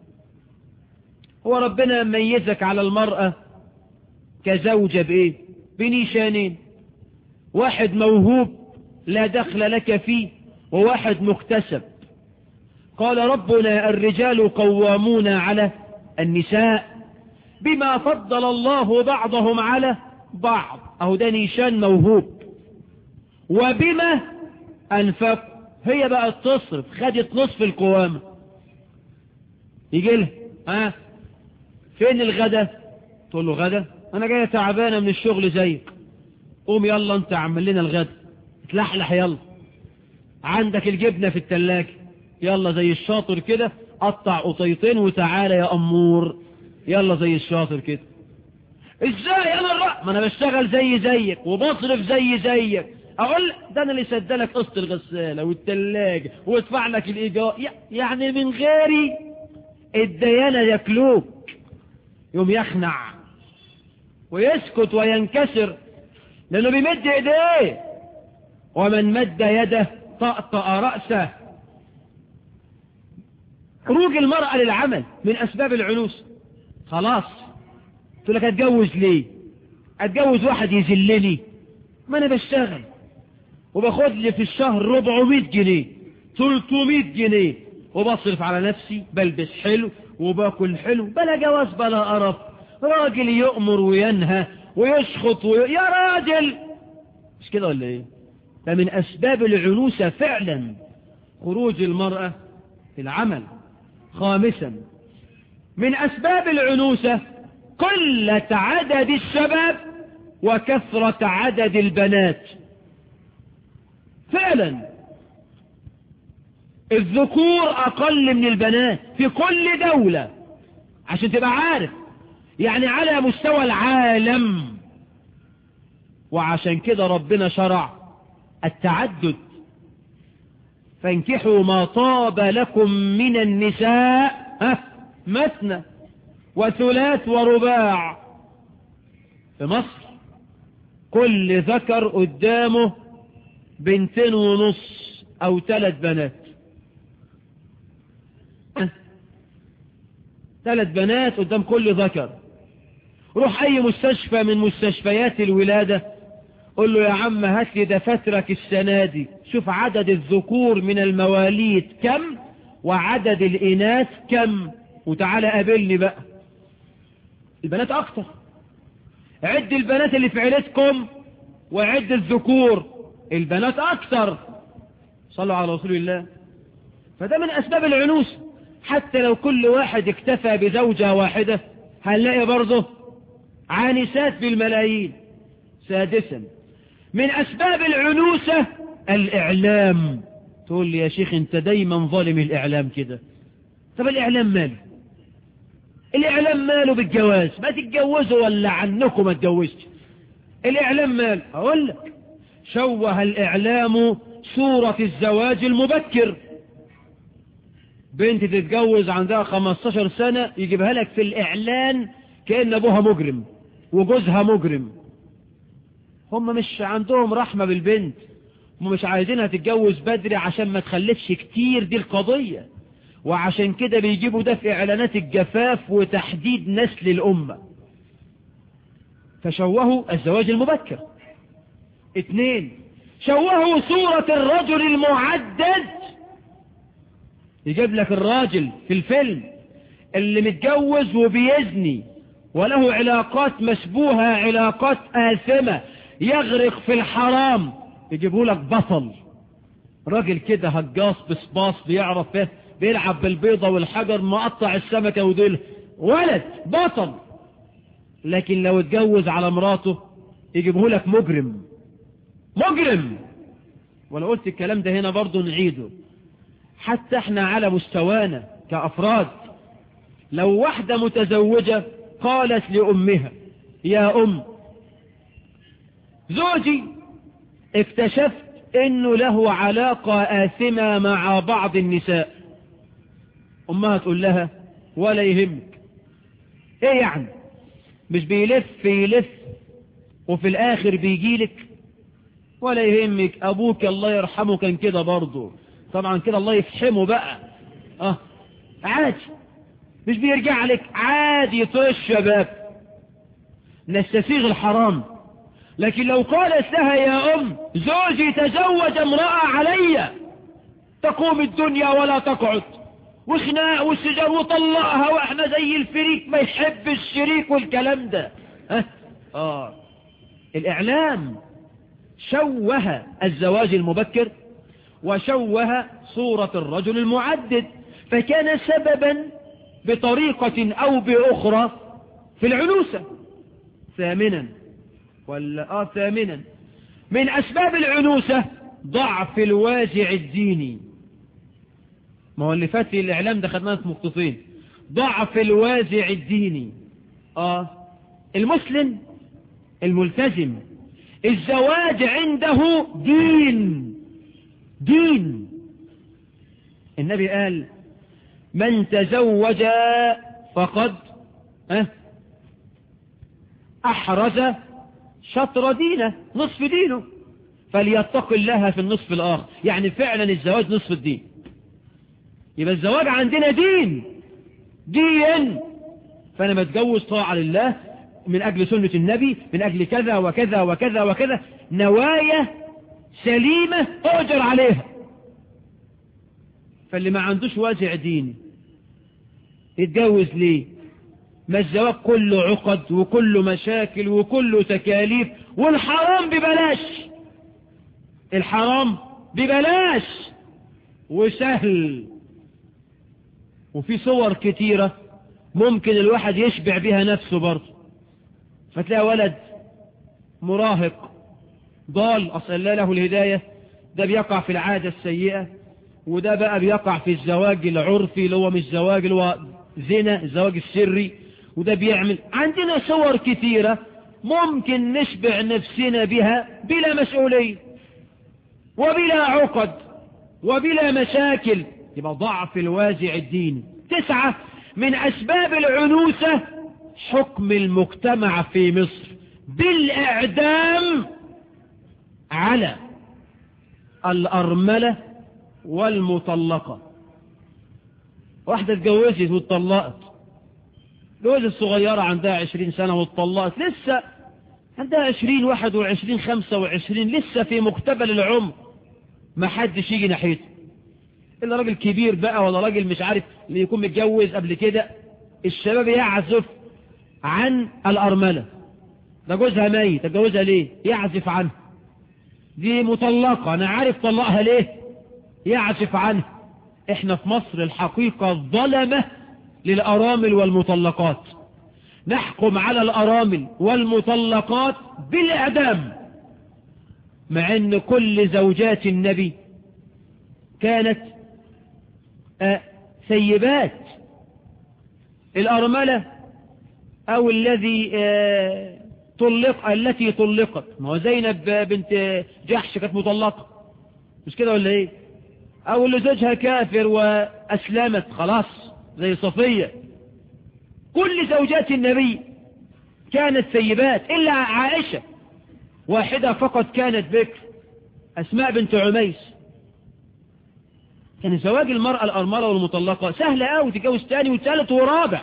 هو ربنا ميزك على المرأة كزوجة بإيه بنيشانين واحد موهوب لا دخل لك فيه وواحد مكتسب قال ربنا الرجال قوامون على النساء بما فضل الله بعضهم على بعض أهو ده نيشان موهوب وبما أنفق هي بقى تصرف خدت نصف القوامة يجي لها ها فين الغدا تقول له غدا انا جاية تعبانة من الشغل زيك قوم يلا انت عمل لنا الغدا اتلحلح يلا عندك الجبنة في التلاجة يلا زي الشاطر كده قطع قطيتين وتعالى يا امور يلا زي الشاطر كده ازاي انا الرأ ما انا بشتغل زي زيك وبصرف زي زيك اقول ده انا اللي سدلك قسط الغسالة والتلاجة وادفع لك الايجار يعني من غيري الديانة يكلوك يوم يخنع ويسكت وينكسر لانه بيمد ايديه ومن مد يده طأطأ رأسه خروج المرأة للعمل من اسباب العنوس خلاص تقول لك اتجوز ليه اتجوز واحد يذلني ما انا بشتغل وباخد لي في الشهر 400 جنيه 300 جنيه وبصرف على نفسي بلبس حلو وباكل حلو بلا جواز بلا قرف راجل يؤمر وينهى ويشخط وي... يا راجل مش كده ولا ايه فمن اسباب العنوسة فعلا خروج المرأة في العمل خامسا من اسباب العنوسة قلة عدد الشباب وكثرة عدد البنات فعلا الذكور اقل من البنات في كل دولة عشان تبقى عارف يعني على مستوى العالم وعشان كده ربنا شرع التعدد فانكحوا ما طاب لكم من النساء ها مثنى وثلاث ورباع في مصر كل ذكر قدامه بنتين ونص او ثلاث بنات ثلاث بنات قدام كل ذكر روح اي مستشفى من مستشفيات الولادة قل له يا عم هات لي دفاترك السنة دي شوف عدد الذكور من المواليد كم وعدد الاناث كم وتعالى قابلني بقى البنات اكتر عد البنات اللي في عيلتكم وعد الذكور البنات اكتر صلوا على رسول الله فده من اسباب العنوس حتى لو كل واحد اكتفى بزوجة واحدة هنلاقي برضه عانسات بالملايين سادسا من اسباب العنوسة الاعلام تقول لي يا شيخ انت دايما ظالم الاعلام كده طب الاعلام ماله الاعلام ماله بالجواز ما تتجوزوا ولا عنكم ما تجوزش الاعلام مال اقول لك شوه الاعلام صورة الزواج المبكر بنت تتجوز عندها 15 سنة يجيبها لك في الاعلان كأن ابوها مجرم وجوزها مجرم هم مش عندهم رحمة بالبنت هم مش عايزينها تتجوز بدري عشان ما تخلفش كتير دي القضية وعشان كده بيجيبوا ده في اعلانات الجفاف وتحديد نسل الامة فشوهوا الزواج المبكر اثنين شوهوا صورة الرجل المعدد يجيب لك الراجل في الفيلم اللي متجوز وبيزني وله علاقات مشبوهة علاقات آثمة يغرق في الحرام يجيبوا لك بطل راجل كده هجاص بصباص بيعرف ايه بيلعب بالبيضة والحجر مقطع السمكة ودول ولد بطل لكن لو اتجوز على مراته يجيبه لك مجرم مجرم ولو قلت الكلام ده هنا برضو نعيده حتى احنا على مستوانا كأفراد لو واحدة متزوجة قالت لأمها يا أم زوجي اكتشفت انه له علاقة آثمة مع بعض النساء امها تقول لها ولا يهمك ايه يعني مش بيلف يلف وفي الاخر بيجيلك ولا يهمك ابوك الله يرحمه كان كده برضه طبعا كده الله يفحمه بقى اه عادي مش بيرجع لك عادي طيش الشباب نستسيغ الحرام لكن لو قالت لها يا ام زوجي تزوج امرأة علي تقوم الدنيا ولا تقعد وخناق والسجار وطلقها واحنا زي الفريق ما يحب الشريك والكلام ده ها اه الاعلام شوه الزواج المبكر وشوه صورة الرجل المعدد فكان سببا بطريقة او باخرى في العنوسة ثامنا ولا اه ثامنا من اسباب العنوسة ضعف الوازع الديني ما هو اللي فات الاعلام ده خدناه في مختصين ضعف الوازع الديني اه المسلم الملتزم الزواج عنده دين دين النبي قال من تزوج فقد أحرز شطر دينه نصف دينه فليتق الله في النصف الآخر يعني فعلا الزواج نصف الدين يبقى الزواج عندنا دين دين فأنا متجوز طاعة لله من أجل سنة النبي من أجل كذا وكذا وكذا وكذا نوايا سليمة أؤجر عليها فاللي ما عندوش وازع دين يتجوز ليه ما الزواج كله عقد وكله مشاكل وكله تكاليف والحرام ببلاش الحرام ببلاش وسهل وفي صور كتيرة ممكن الواحد يشبع بها نفسه برضه فتلاقي ولد مراهق ضال أصل الله له الهداية ده بيقع في العادة السيئة وده بقى بيقع في الزواج العرفي اللي هو مش زواج اللي هو زنا الزواج السري وده بيعمل عندنا صور كثيرة ممكن نشبع نفسنا بها بلا مسؤولية وبلا عقد وبلا مشاكل يبقى ضعف الوازع الديني تسعة من أسباب العنوسة حكم المجتمع في مصر بالإعدام على الأرملة والمطلقة واحدة اتجوزت واتطلقت جوزت صغيرة عندها عشرين سنة واتطلقت لسه عندها عشرين واحد وعشرين خمسة وعشرين لسه في مقتبل العمر ما حدش يجي ناحيته إلا راجل كبير بقى ولا راجل مش عارف اللي يكون متجوز قبل كده الشباب يعزف عن الأرملة ده جوزها ميت اتجوزها ليه يعزف عنها دي مطلقة أنا عارف طلقها ليه يعزف عنها احنا في مصر الحقيقة ظلمة للأرامل والمطلقات نحكم على الأرامل والمطلقات بالإعدام مع أن كل زوجات النبي كانت سيبات الأرملة أو الذي طلق التي طلقت ما هو زينب بنت جحش كانت مطلقة مش كده ولا ايه او اللي زوجها كافر واسلمت خلاص زي صفية كل زوجات النبي كانت سيبات الا عائشة واحدة فقط كانت بكر اسماء بنت عميس كان زواج المرأة الأرملة والمطلقة سهلة قوي تتجوز تاني وثالث ورابع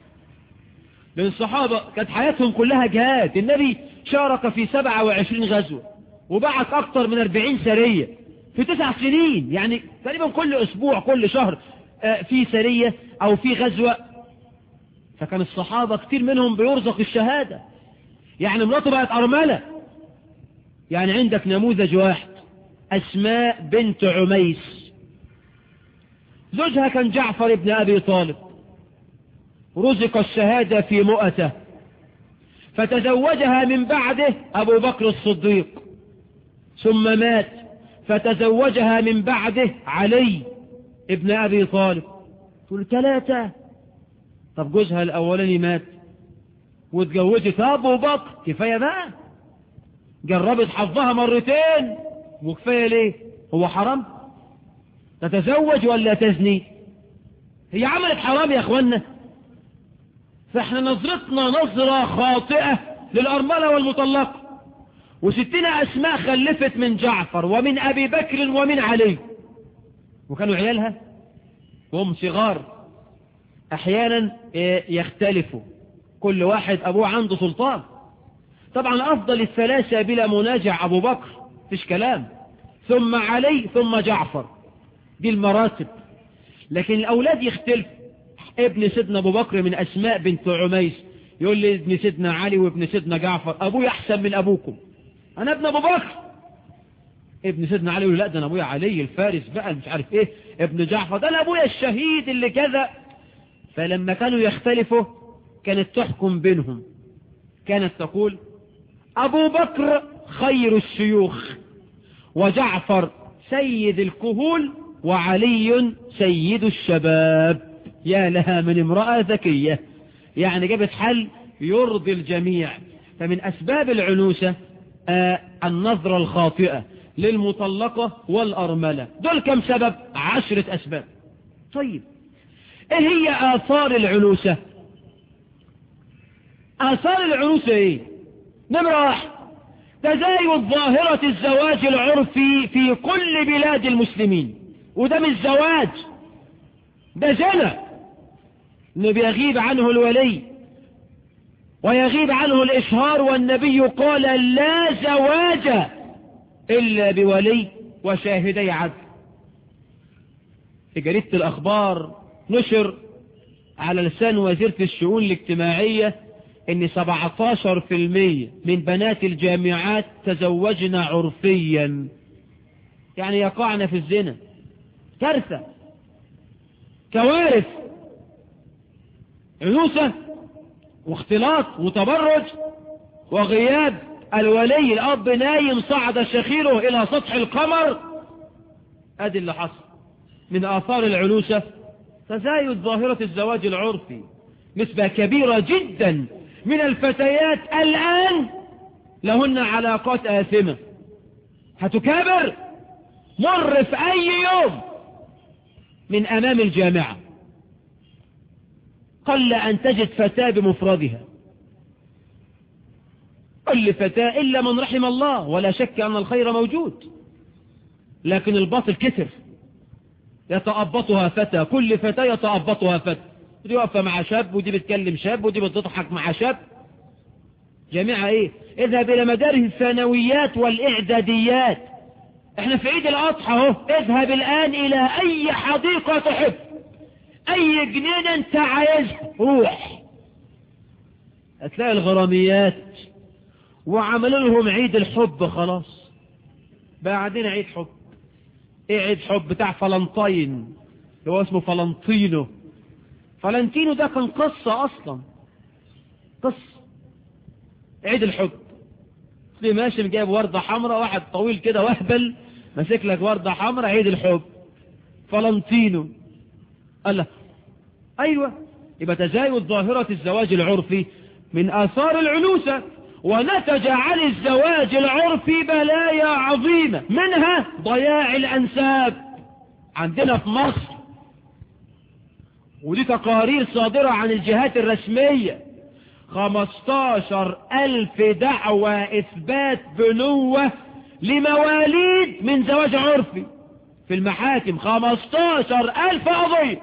لأن الصحابة كانت حياتهم كلها جهاد النبي شارك في 27 غزوة وبعث أكثر من 40 سرية في تسع سنين يعني تقريبا كل أسبوع كل شهر في سرية أو في غزوة فكان الصحابة كتير منهم بيرزق الشهادة يعني مراته بقت أرملة يعني عندك نموذج واحد أسماء بنت عميس زوجها كان جعفر ابن أبي طالب رزق الشهادة في مؤته فتزوجها من بعده أبو بكر الصديق ثم مات فتزوجها من بعده علي ابن أبي طالب تقول ثلاثة طب جوزها الأولاني مات واتجوزت أبو بكر كفاية بقى جربت حظها مرتين وكفاية ليه هو حرام تتزوج ولا تزني هي عملت حرام يا اخوانا فاحنا نظرتنا نظرة خاطئة للأرملة والمطلقة وستنا أسماء خلفت من جعفر ومن أبي بكر ومن علي وكانوا عيالها وهم صغار أحيانا يختلفوا كل واحد أبوه عنده سلطان طبعا أفضل الثلاثة بلا مناجع أبو بكر فيش كلام ثم علي ثم جعفر دي المراتب لكن الأولاد يختلفوا ابن سيدنا أبو بكر من أسماء بنت عميس يقول لي ابن سيدنا علي وابن سيدنا جعفر أبوي أحسن من أبوكم أنا ابن أبو بكر ابن سيدنا علي يقول لا ده أنا أبويا علي الفارس بقى مش عارف إيه ابن جعفر ده أنا أبويا الشهيد اللي كذا فلما كانوا يختلفوا كانت تحكم بينهم كانت تقول أبو بكر خير الشيوخ وجعفر سيد الكهول وعلي سيد الشباب يا لها من امرأة ذكية يعني جابت حل يرضي الجميع فمن أسباب العنوسة آه النظرة الخاطئة للمطلقة والأرملة دول كم سبب عشرة أسباب طيب ايه هي آثار العنوسة آثار العنوسة ايه نمرة واحد تزايد ظاهرة الزواج العرفي في كل بلاد المسلمين وده مش زواج ده زنا انه بيغيب عنه الولي ويغيب عنه الإشهار والنبي قال لا زواج إلا بولي وشاهدي عدل في جريدة الأخبار نشر على لسان وزيرة الشؤون الاجتماعية ان 17% من بنات الجامعات تزوجن عرفيا يعني يقعن في الزنا كارثة كوارث عنوسة واختلاط وتبرج وغياب الولي الأب نايم صعد شخيره إلى سطح القمر أدي اللي حصل من آثار العنوسة تزايد ظاهرة الزواج العرفي نسبة كبيرة جدا من الفتيات الآن لهن علاقات آثمة هتكابر مر في أي يوم من أمام الجامعة قل أن تجد فتاة بمفردها كل فتاة إلا من رحم الله ولا شك أن الخير موجود لكن الباطل كثر يتأبطها فتى كل فتاة يتأبطها فتى ودي واقفة مع شاب ودي بتكلم شاب ودي بتضحك مع شاب جميعها ايه اذهب الى مدارس الثانويات والاعداديات احنا في عيد الاضحى اهو اذهب الان الى اي حديقة تحب اي جنينة انت عايزها روح هتلاقي الغراميات وعملوا لهم عيد الحب خلاص بقى عندنا عيد حب ايه عيد حب بتاع فلنطين اللي هو اسمه فلنطينو فلنتينو ده كان قصة اصلا قصة عيد الحب تلاقي ماشي جايب وردة حمراء واحد طويل كده وهبل ماسك لك وردة حمراء عيد الحب فلنتينو قال له ايوه يبقى تزايد ظاهرة الزواج العرفي من اثار العنوسة ونتج عن الزواج العرفي بلايا عظيمة منها ضياع الانساب عندنا في مصر ودي تقارير صادرة عن الجهات الرسمية خمستاشر ألف دعوة إثبات بنوة لمواليد من زواج عرفي في المحاكم خمستاشر ألف قضية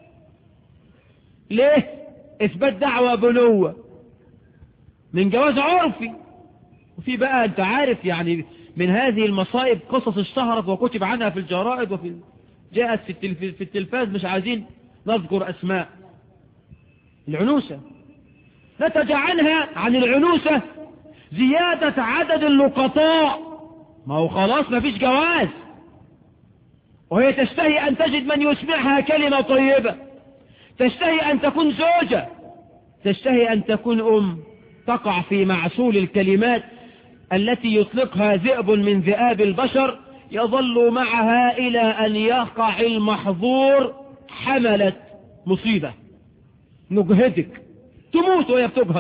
ليه إثبات دعوة بنوة من جواز عرفي وفي بقى أنت عارف يعني من هذه المصائب قصص اشتهرت وكتب عنها في الجرائد وفي جاءت في, في التلفاز مش عايزين نذكر أسماء العنوسة نتج عنها عن العنوسة زيادة عدد اللقطاء ما هو خلاص ما فيش جواز وهي تشتهي أن تجد من يسمعها كلمة طيبة تشتهي أن تكون زوجة تشتهي أن تكون أم تقع في معسول الكلمات التي يطلقها ذئب من ذئاب البشر يظل معها إلى أن يقع المحظور حملت مصيبة نجهدك تموت وهي بتجهد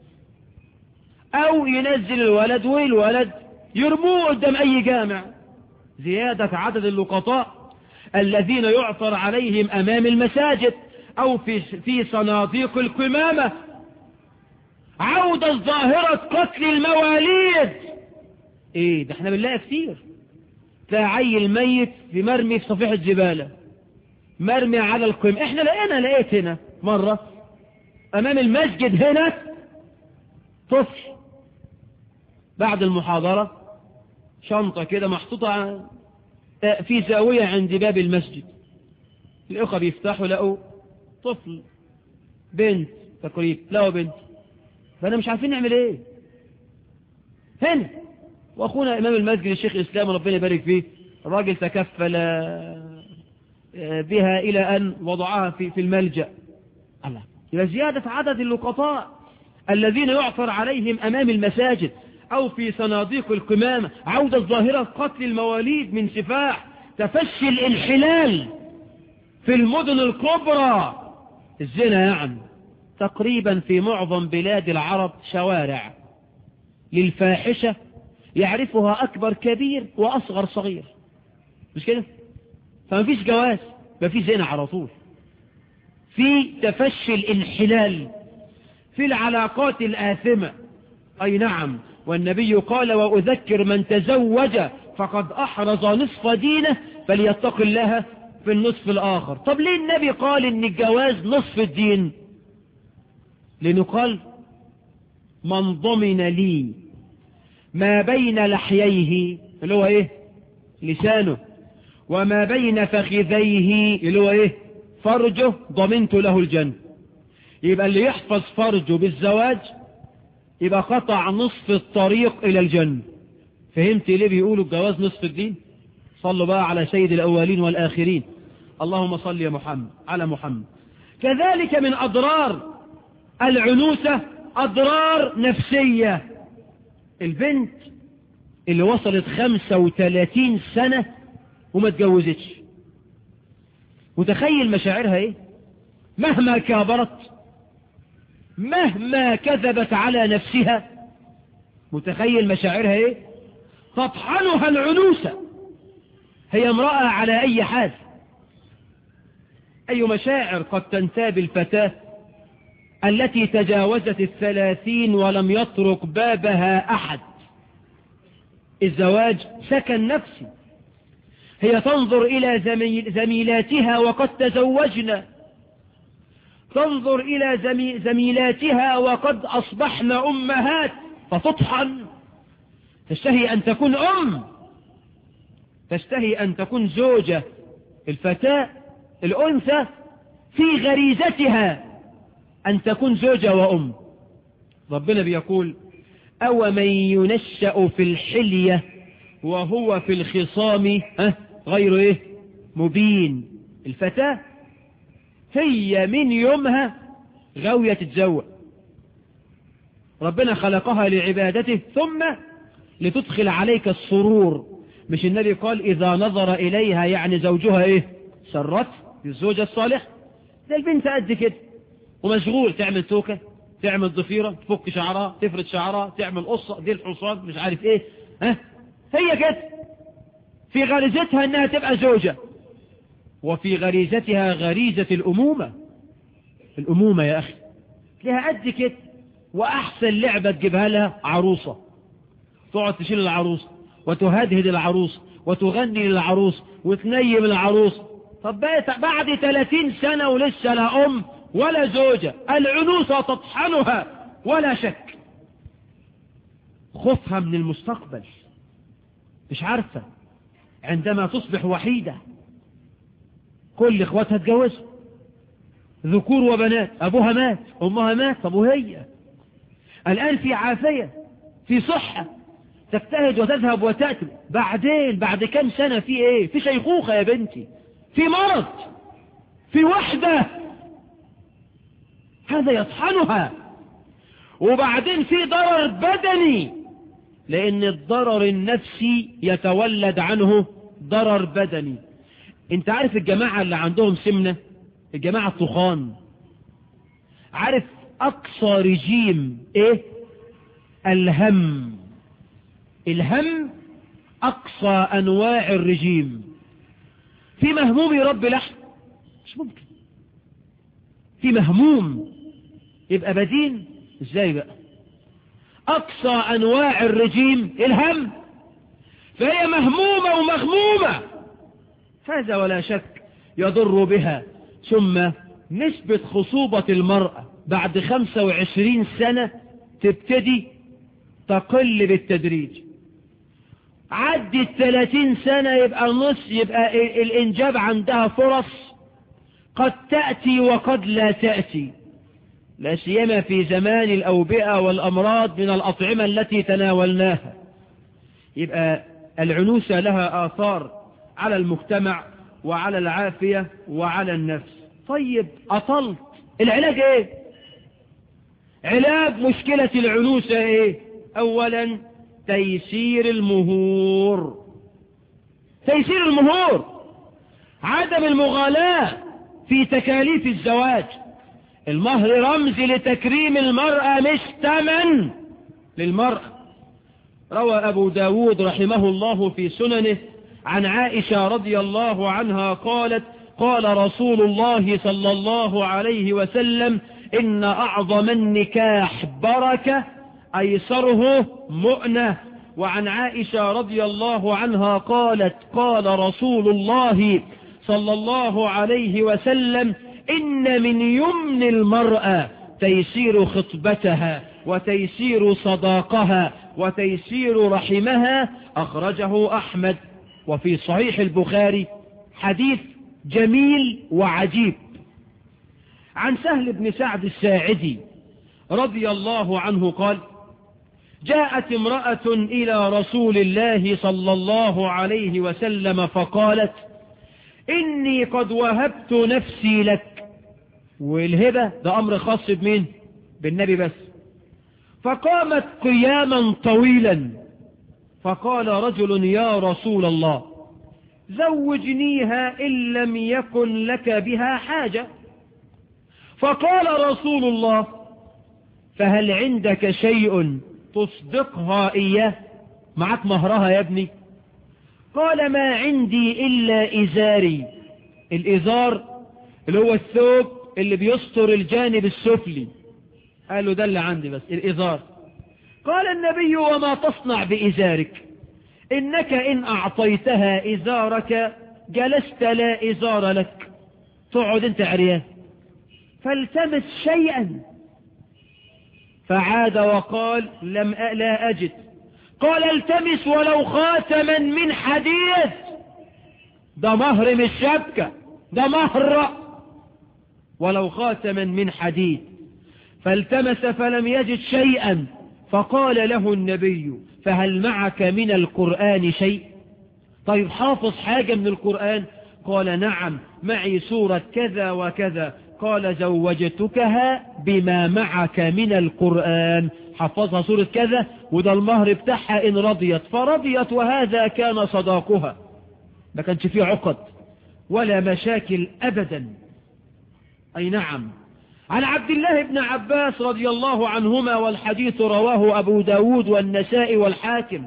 او ينزل الولد والولد يرموه قدام اي جامع زيادة عدد اللقطاء الذين يعثر عليهم امام المساجد او في, في صناديق القمامة عودة ظاهرة قتل المواليد ايه ده احنا بنلاقي كتير تلاقي عيل ميت في مرمي في صفيحة زبالة مرمي على القم احنا لقينا لقيت هنا مرة امام المسجد هنا طفل بعد المحاضرة شنطة كده محطوطة في زاوية عند باب المسجد الأخوة بيفتحوا لقوا طفل بنت تقريبا لقوا بنت فأنا مش عارفين نعمل ايه هنا واخونا امام المسجد الشيخ اسلام ربنا يبارك فيه الراجل تكفل بها الى ان وضعها في في الملجأ الله الى زيادة عدد اللقطاء الذين يعثر عليهم امام المساجد او في صناديق القمامة عودة ظاهرة قتل المواليد من سفاح تفشي الانحلال في المدن الكبرى الزنا يعني تقريبا في معظم بلاد العرب شوارع للفاحشة يعرفها أكبر كبير وأصغر صغير مش كده فما فيش جواز ما فيش زنا على طول في تفشي الانحلال في العلاقات الآثمة أي نعم والنبي قال وأذكر من تزوج فقد أحرز نصف دينه فليتق الله في النصف الآخر طب ليه النبي قال إن الجواز نصف الدين لأنه قال من ضمن لي ما بين لحييه اللي هو ايه لسانه وما بين فخذيه اللي هو ايه فرجه ضمنت له الجنة يبقى اللي يحفظ فرجه بالزواج يبقى قطع نصف الطريق الى الجنة فهمت ليه بيقولوا الجواز نصف الدين صلوا بقى على سيد الاولين والاخرين اللهم صل يا محمد على محمد كذلك من اضرار العنوسة اضرار نفسية البنت اللي وصلت خمسة وثلاثين سنة وما تجوزتش متخيل مشاعرها ايه مهما كابرت مهما كذبت على نفسها متخيل مشاعرها ايه تطحنها العنوسة هي امرأة على اي حال اي مشاعر قد تنتاب الفتاة التي تجاوزت الثلاثين ولم يطرق بابها أحد الزواج سكن نفسي هي تنظر إلى زميلاتها وقد تزوجن تنظر إلى زميلاتها وقد أصبحن أمهات فتطحن تشتهي أن تكون أم تشتهي أن تكون زوجة الفتاة الأنثى في غريزتها أن تكون زوجة وأم ربنا بيقول أو من ينشأ في الحلية وهو في الخصام غير إيه مبين الفتاة هي من يومها غاوية تتزوج ربنا خلقها لعبادته ثم لتدخل عليك السرور مش النبي قال إذا نظر إليها يعني زوجها إيه سرت الزوجة الصالح ده البنت قد كده ومشغول تعمل توكة تعمل ضفيرة تفك شعرها تفرد شعرها تعمل قصة دي الحصان مش عارف ايه ها هي كده في غريزتها انها تبقى زوجة وفي غريزتها غريزة الامومة الامومة يا اخي لها قد كده واحسن لعبة تجيبها لها عروسة تقعد تشيل العروس وتهدهد العروس وتغني للعروس وتنيم العروس طب بعد 30 سنة ولسه لا ام ولا زوجة العنوسة تطحنها ولا شك خوفها من المستقبل مش عارفة عندما تصبح وحيدة كل اخواتها اتجوزوا ذكور وبنات ابوها مات امها مات طب وهي الان في عافية في صحة تجتهد وتذهب وتأتي بعدين بعد كم سنة في ايه في شيخوخة يا بنتي في مرض في وحدة هذا يطحنها وبعدين في ضرر بدني لان الضرر النفسي يتولد عنه ضرر بدني انت عارف الجماعة اللي عندهم سمنة الجماعة الطخان عارف اقصى رجيم ايه الهم الهم اقصى انواع الرجيم في مهموم يربي لحم مش ممكن في مهموم يبقى بدين ازاي بقى اقصى انواع الرجيم الهم فهي مهمومة ومغمومة هذا ولا شك يضر بها ثم نسبة خصوبة المرأة بعد 25 سنة تبتدي تقل بالتدريج عدت 30 سنة يبقى النص يبقى الانجاب عندها فرص قد تأتي وقد لا تأتي لا سيما في زمان الأوبئة والأمراض من الأطعمة التي تناولناها يبقى العنوسة لها آثار على المجتمع وعلى العافية وعلى النفس طيب أطلت العلاج ايه علاج مشكلة العنوسة ايه اولا تيسير المهور تيسير المهور عدم المغالاة في تكاليف الزواج المهر رمز لتكريم المرأة مش تمن للمرأة روى أبو داود رحمه الله في سننه عن عائشة رضي الله عنها قالت قال رسول الله صلى الله عليه وسلم إن أعظم النكاح بركة أيسره مؤنة وعن عائشة رضي الله عنها قالت قال رسول الله صلى الله عليه وسلم إن من يمن المرأة تيسير خطبتها وتيسير صداقها وتيسير رحمها أخرجه أحمد وفي صحيح البخاري حديث جميل وعجيب عن سهل بن سعد الساعدي رضي الله عنه قال جاءت امرأة إلى رسول الله صلى الله عليه وسلم فقالت إني قد وهبت نفسي لك والهبة ده أمر خاص بمين بالنبي بس فقامت قياما طويلا فقال رجل يا رسول الله زوجنيها إن لم يكن لك بها حاجة فقال رسول الله فهل عندك شيء تصدقها إياه معك مهرها يا ابني قال ما عندي إلا إزاري الإزار اللي هو الثوب اللي بيستر الجانب السفلي قال له ده اللي عندي بس الإزار قال النبي وما تصنع بإزارك إنك إن أعطيتها إزارك جلست لا إزار لك تقعد انت عريان فالتمس شيئا فعاد وقال لم لا أجد قال التمس ولو خاتما من حديد ده مهر مش شبكة ده مهر ولو خاتما من حديد فالتمس فلم يجد شيئا فقال له النبي فهل معك من القرآن شيء طيب حافظ حاجة من القرآن قال نعم معي سورة كذا وكذا قال زوجتكها بما معك من القرآن حفظها سورة كذا وده المهر بتاعها إن رضيت فرضيت وهذا كان صداقها ما كانش فيه عقد ولا مشاكل أبدا أي نعم عن عبد الله بن عباس رضي الله عنهما والحديث رواه أبو داود والنساء والحاكم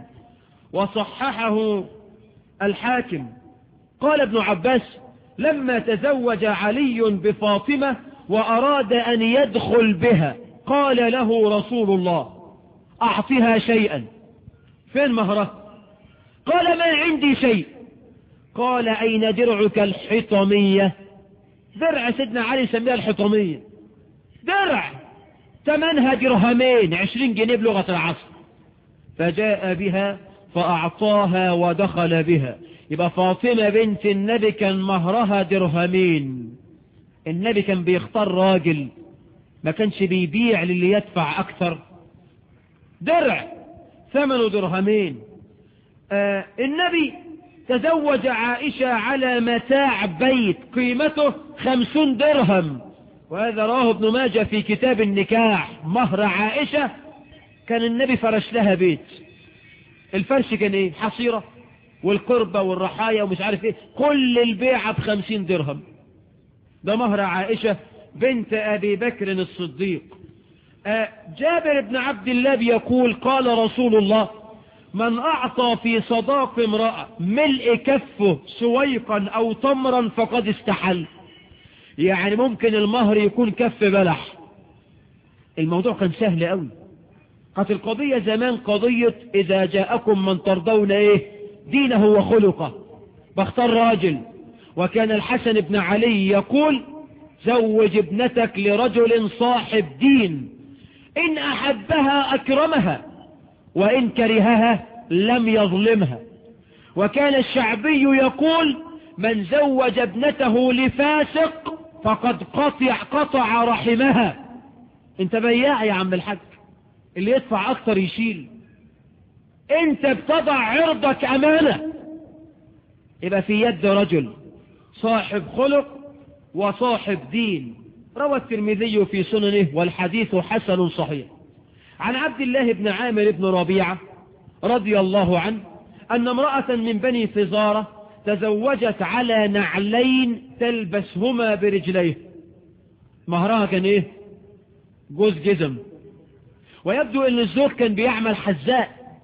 وصححه الحاكم قال ابن عباس لما تزوج علي بفاطمة وأراد أن يدخل بها قال له رسول الله أعطها شيئا فين مهره قال ما عندي شيء قال أين درعك الحطمية درع سيدنا علي سميها الحطمية درع ثمنها درهمين عشرين جنيه بلغة العصر فجاء بها فأعطاها ودخل بها يبقى فاطمة بنت النبي كان مهرها درهمين النبي كان بيختار راجل ما كانش بيبيع للي يدفع أكثر درع ثمنه درهمين آه النبي تزوج عائشة على متاع بيت قيمته خمسون درهم وهذا رواه ابن ماجه في كتاب النكاح مهر عائشة كان النبي فرش لها بيت الفرش كان ايه حصيرة والقربة والرحايا ومش عارف ايه كل البيعة بخمسين درهم ده مهر عائشة بنت ابي بكر الصديق آه جابر بن عبد الله بيقول قال رسول الله من اعطى في صداق امرأة ملء كفه سويقا او تمرا فقد استحل يعني ممكن المهر يكون كف بلح الموضوع كان سهل قوي كانت القضية زمان قضية إذا جاءكم من ترضون إيه دينه وخلقه بختار راجل وكان الحسن بن علي يقول زوج ابنتك لرجل صاحب دين إن أحبها أكرمها وإن كرهها لم يظلمها وكان الشعبي يقول من زوج ابنته لفاسق فقد قطع قطع رحمها انت بياع يا عم الحاج اللي يدفع اكتر يشيل انت بتضع عرضك امانة يبقى في يد رجل صاحب خلق وصاحب دين روى الترمذي في سننه والحديث حسن صحيح عن عبد الله بن عامر بن ربيعة رضي الله عنه أن امرأة من بني فزارة تزوجت على نعلين تلبسهما برجليه مهرها كان ايه جوز جزم ويبدو ان الزوج كان بيعمل حذاء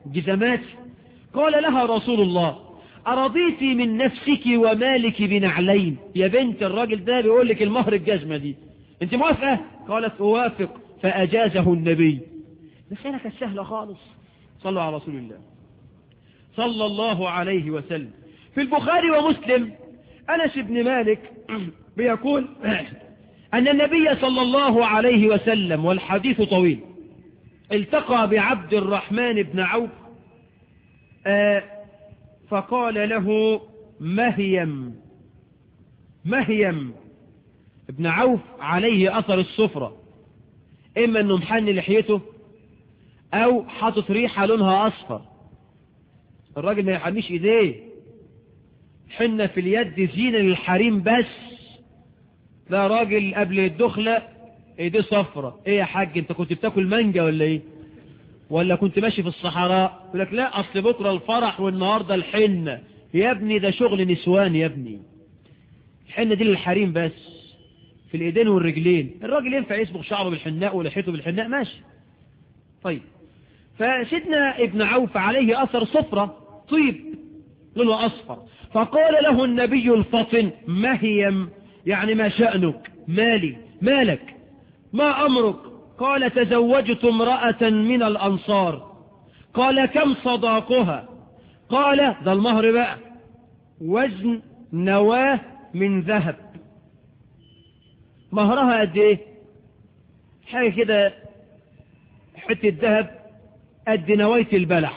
جزمات قال لها رسول الله أرضيت من نفسك ومالك بنعلين يا بنت الراجل ده بيقول لك المهر الجزمة دي انت موافقة قالت اوافق فأجازه النبي مسألة كانت سهلة خالص صلوا على رسول الله صلى الله عليه وسلم في البخاري ومسلم أنس بن مالك بيقول أن النبي صلى الله عليه وسلم والحديث طويل التقى بعبد الرحمن بن عوف آه فقال له مهيم مهيم ابن عوف عليه أثر الصفرة إما أنه محن لحيته أو حاطط ريحة لونها أصفر الراجل ما يحنيش إيديه حنة في اليد زينة للحريم بس لا راجل قبل الدخلة ايديه صفرة ايه يا حاج انت كنت بتاكل مانجا ولا ايه ولا كنت ماشي في الصحراء يقول لك لا اصل بكرة الفرح والنهاردة الحنة يا ابني ده شغل نسوان يا ابني الحنة دي للحريم بس في الايدين والرجلين الراجل ينفع يصبغ شعره بالحناء ولحيته بالحناء ماشي طيب فسيدنا ابن عوف عليه اثر صفرة طيب لونه اصفر فقال له النبي الفطن مهيم يعني ما شأنك مالي مالك ما أمرك قال تزوجت امرأة من الأنصار قال كم صداقها قال ده المهر بقى وزن نواه من ذهب مهرها قد ايه حاجة كده حتة ذهب قد نواية البلح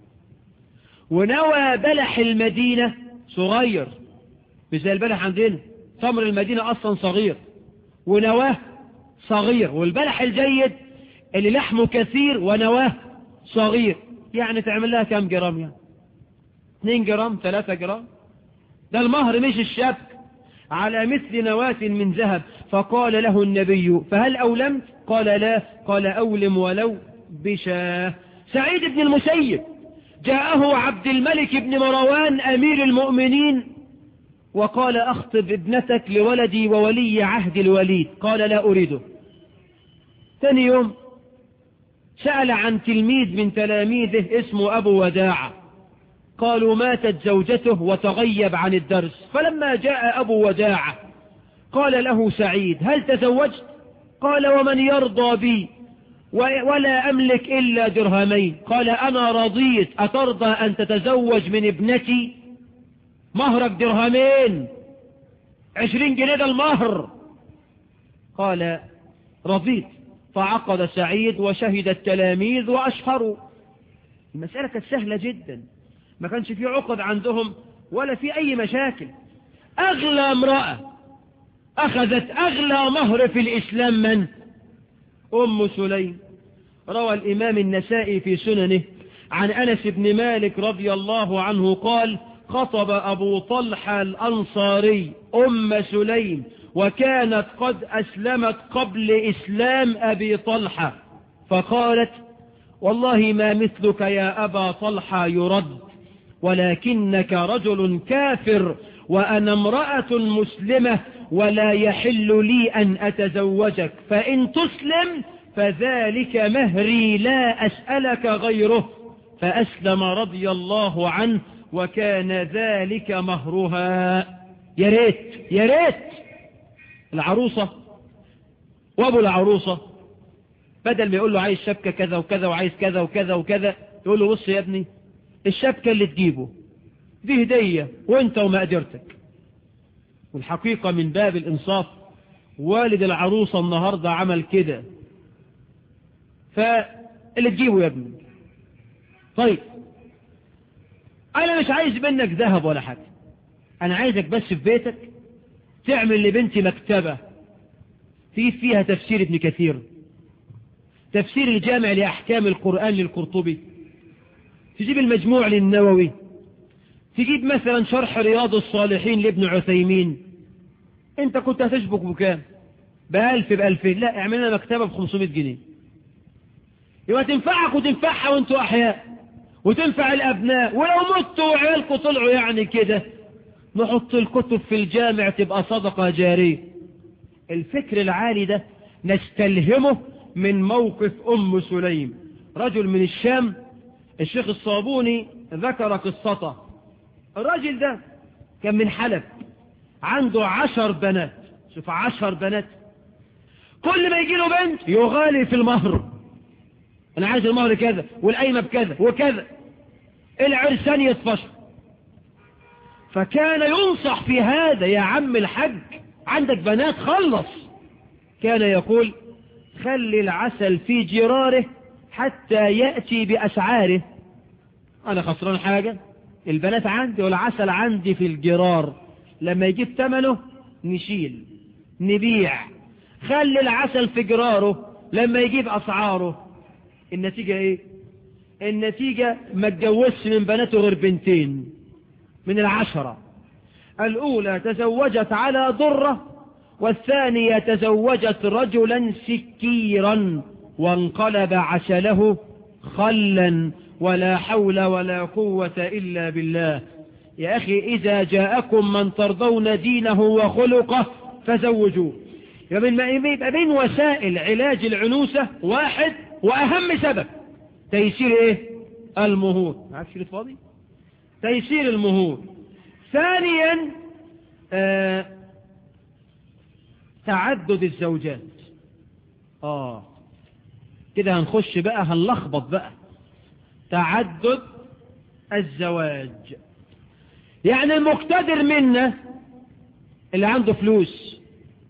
ونوى بلح المدينة صغير مش زي البلح عندنا تمر المدينة أصلا صغير ونواه صغير والبلح الجيد اللي لحمه كثير ونواه صغير يعني تعمل لها كم جرام يعني 2 جرام 3 جرام ده المهر مش الشبك على مثل نواة من ذهب فقال له النبي فهل أولمت قال لا قال أولم ولو بشاه سعيد بن المسيب جاءه عبد الملك بن مروان أمير المؤمنين وقال أخطب ابنتك لولدي وولي عهد الوليد قال لا أريده ثاني يوم سأل عن تلميذ من تلاميذه اسمه أبو وداعة قالوا ماتت زوجته وتغيب عن الدرس فلما جاء أبو وداعة قال له سعيد هل تزوجت قال ومن يرضى بي ولا أملك إلا درهمين قال أنا رضيت أترضى أن تتزوج من ابنتي مهرك درهمين عشرين جنيه ده المهر قال رضيت فعقد سعيد وشهد التلاميذ وأشهروا المسألة كانت سهلة جدا ما كانش في عقد عندهم ولا في أي مشاكل أغلى امرأة أخذت أغلى مهر في الإسلام من أم سليم روى الإمام النسائي في سننه عن أنس بن مالك رضي الله عنه قال خطب أبو طلحة الأنصاري أم سليم وكانت قد أسلمت قبل إسلام أبي طلحة فقالت والله ما مثلك يا أبا طلحة يرد ولكنك رجل كافر وأنا امرأة مسلمة ولا يحل لي أن أتزوجك فإن تسلم فذلك مهري لا أسألك غيره فأسلم رضي الله عنه وكان ذلك مهرها يا ريت يا ريت العروسة وابو العروسة بدل ما يقول له عايز شبكة كذا وكذا وعايز كذا وكذا وكذا يقول له بص يا ابني الشبكة اللي تجيبه دي هدية وانت ومقدرتك والحقيقة من باب الانصاف والد العروسة النهاردة عمل كده فاللي تجيبه يا ابني طيب انا مش عايز منك ذهب ولا حاجة انا عايزك بس في بيتك تعمل لبنتي مكتبة في فيها تفسير ابن كثير تفسير الجامع لأحكام القرآن للقرطبي تجيب المجموع للنووي تجيب مثلا شرح رياض الصالحين لابن عثيمين انت كنت هتشبك بكام بألف بألفين لا اعملنا مكتبة بخمسمائة جنيه يبقى تنفعك وتنفعها وانتوا أحياء وتنفع الأبناء ولو متوا وعيالكم طلعوا يعني كده نحط الكتب في الجامع تبقى صدقة جارية الفكر العالي ده نستلهمه من موقف أم سليم رجل من الشام الشيخ الصابوني ذكر قصته الراجل ده كان من حلب عنده عشر بنات شوف عشر بنات كل ما يجي له بنت يغالي في المهر انا عايز المهر كذا والقايمه بكذا وكذا العرسان يتفشل فكان ينصح في هذا يا عم الحج عندك بنات خلص كان يقول خلي العسل في جراره حتى يأتي بأسعاره أنا خسران حاجة البنات عندي والعسل عندي في الجرار لما يجيب ثمنه نشيل نبيع خلي العسل في جراره لما يجيب أسعاره النتيجة ايه النتيجة ما اتجوزش من بناته غير بنتين من العشرة الأولى تزوجت على ضرة والثانية تزوجت رجلا سكيرا وانقلب عسله خلا ولا حول ولا قوة إلا بالله يا أخي إذا جاءكم من ترضون دينه وخلقه فزوجوه من, من وسائل علاج العنوسة واحد وأهم سبب تيسير إيه المهور معك شريط فاضي تيسير المهور ثانيا آه تعدد الزوجات آه كده هنخش بقى هنلخبط بقى تعدد الزواج يعني المقتدر منا اللي عنده فلوس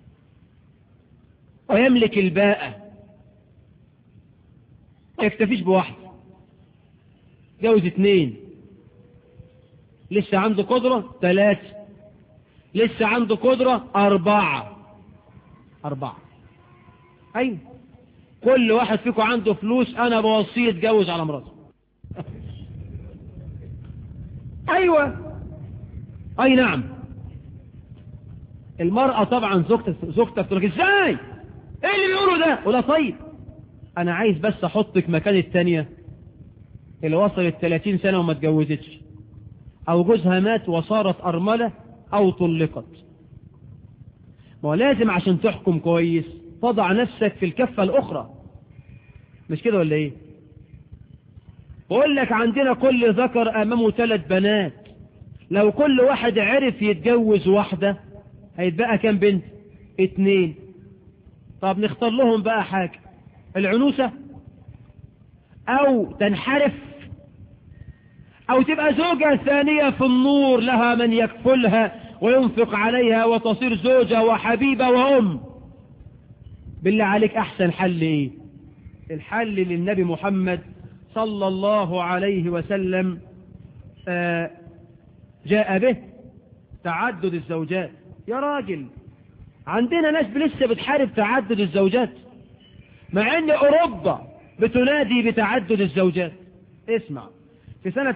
ويملك الباءة ما يكتفيش بواحدة جوز اتنين لسه عنده قدرة ثلاثة لسه عنده قدرة أربعة أربعة أيوة كل واحد فيكم عنده فلوس أنا بوصيه يتجوز على مراته أيوة أي نعم المرأة طبعا زوجتك زوجتك تقول لك ازاي ايه اللي بيقوله ده ولا طيب انا عايز بس احطك مكان التانية اللي وصلت 30 سنة وما اتجوزتش او جوزها مات وصارت ارملة او طلقت ما هو لازم عشان تحكم كويس تضع نفسك في الكفة الاخرى مش كده ولا ايه بقول لك عندنا كل ذكر امامه ثلاث بنات لو كل واحد عرف يتجوز واحدة هيتبقى كام بنت اتنين طب نختار لهم بقى حاجة العنوسة او تنحرف او تبقى زوجة ثانية في النور لها من يكفلها وينفق عليها وتصير زوجة وحبيبة وام بالله عليك احسن حل ايه الحل للنبي محمد صلى الله عليه وسلم آه جاء به تعدد الزوجات يا راجل عندنا ناس لسه بتحارب تعدد الزوجات مع ان اوروبا بتنادي بتعدد الزوجات اسمع في سنة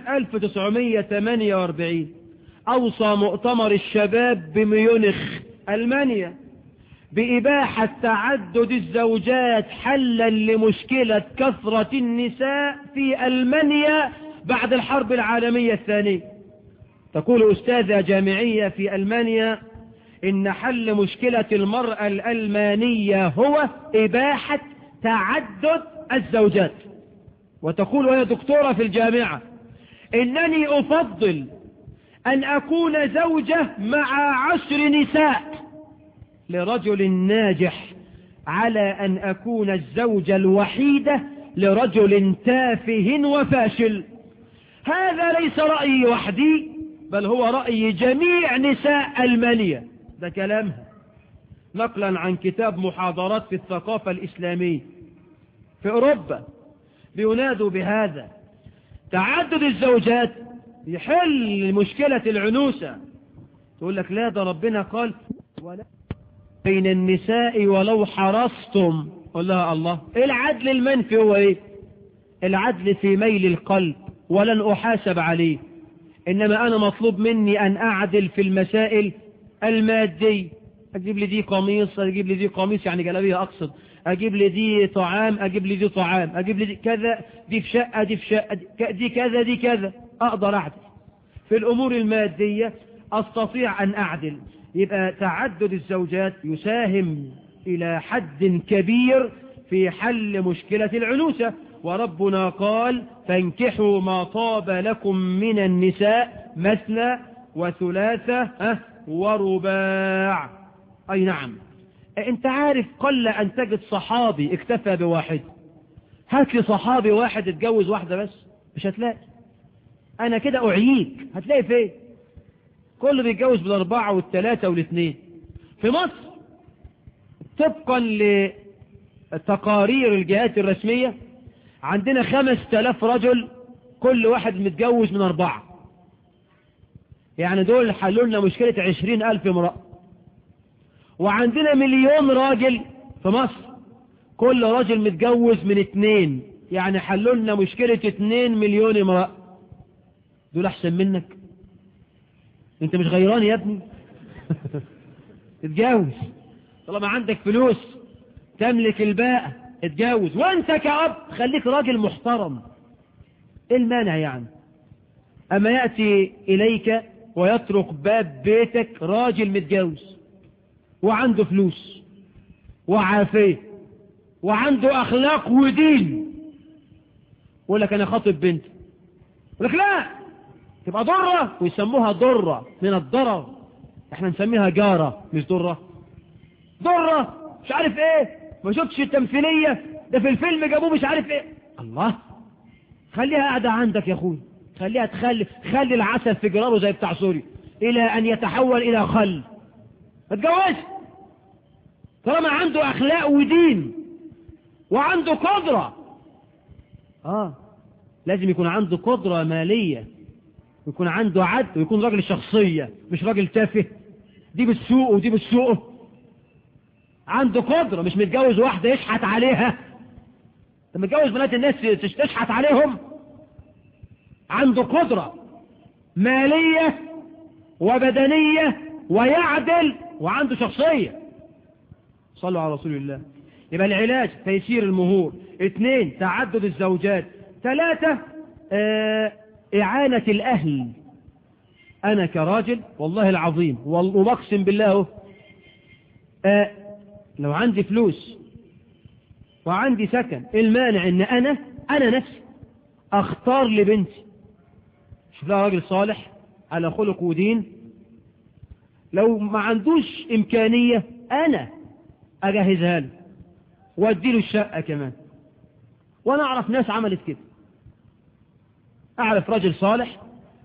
1948 اوصى مؤتمر الشباب بميونخ المانيا بإباحة تعدد الزوجات حلا لمشكلة كثرة النساء في ألمانيا بعد الحرب العالمية الثانية تقول أستاذة جامعية في ألمانيا إن حل مشكلة المرأة الألمانية هو إباحة تعدد الزوجات وتقول وهي دكتورة في الجامعة إنني أفضل أن أكون زوجة مع عشر نساء لرجل ناجح على أن أكون الزوجة الوحيدة لرجل تافه وفاشل هذا ليس رأيي وحدي بل هو رأي جميع نساء ألمانيا ده كلامها نقلا عن كتاب محاضرات في الثقافة الإسلامية في أوروبا بينادوا بهذا تعدد الزوجات يحل مشكلة العنوسة تقول لك لا ده ربنا قال ولا بين النساء ولو حرصتم قل لها الله العدل المنفي هو ايه العدل في ميل القلب ولن احاسب عليه انما انا مطلوب مني ان اعدل في المسائل المادية اجيب لي دي قميص اجيب لي دي قميص يعني جلابيه اقصد اجيب لي دي طعام اجيب لي دي طعام اجيب لي دي كذا دي في شقة دي في شقة دي كذا دي كذا اقدر اعدل في الامور المادية استطيع ان اعدل يبقى تعدد الزوجات يساهم الى حد كبير في حل مشكلة العنوسة وربنا قال فانكحوا ما طاب لكم من النساء مثنى وثلاثة أه ورباع أي نعم أنت عارف قل أن تجد صحابي اكتفى بواحد هات لي صحابي واحد اتجوز واحدة بس مش هتلاقي أنا كده أعييك هتلاقي فين كله بيتجوز بالأربعة والثلاثة والاثنين في مصر طبقا لتقارير الجهات الرسمية عندنا خمس تلاف رجل كل واحد متجوز من أربعة يعني دول حلوا لنا مشكلة عشرين ألف امرأة وعندنا مليون راجل في مصر كل راجل متجوز من اتنين يعني حلوا لنا مشكلة اتنين مليون امرأة دول أحسن منك انت مش غيران يا ابني اتجوز طالما عندك فلوس تملك الباقة اتجوز وانت كأب خليك راجل محترم ايه المانع يعني اما يأتي اليك ويطرق باب بيتك راجل متجوز وعنده فلوس وعافية وعنده اخلاق ودين يقول لك انا خاطب بنت يقول لك لا تبقى ضرة ويسموها ضرة من الضرر احنا نسميها جارة مش ضرة ضرة مش عارف ايه ما شفتش التمثيلية ده في الفيلم جابوه مش عارف ايه الله خليها قاعدة عندك يا اخوي خليها تخلي خلي العسل في جراره زي بتاع سوري الى ان يتحول الى خل ما تجوزش طالما عنده اخلاق ودين وعنده قدرة اه لازم يكون عنده قدرة مالية ويكون عنده عد ويكون راجل شخصية مش راجل تافه دي بالسوق ودي بالسوق عنده قدرة مش متجوز واحدة يشحت عليها انت متجوز بنات الناس تشحت عليهم عنده قدرة مالية وبدنية ويعدل وعنده شخصية صلوا على رسول الله يبقى العلاج تيسير المهور اثنين تعدد الزوجات ثلاثة اه إعانة الأهل أنا كراجل والله العظيم وبقسم بالله اه لو عندي فلوس وعندي سكن المانع ان انا انا نفسي اختار لبنتي شوف لها راجل صالح على خلق ودين لو ما عندوش امكانية انا اجهزها له واديله الشقة كمان وانا اعرف ناس عملت كده اعرف راجل صالح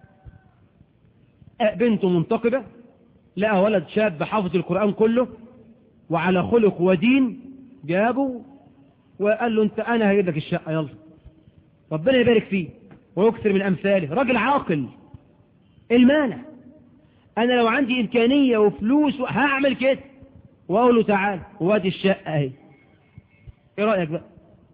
بنته منتقبة لقى ولد شاب حافظ القرآن كله وعلى خلق ودين جابه وقال له انت انا هجيب لك الشقة يلا ربنا يبارك فيه ويكثر من امثاله راجل عاقل المانع انا لو عندي امكانية وفلوس هعمل كده واقول له تعال وادي الشقة اهي ايه رأيك بقى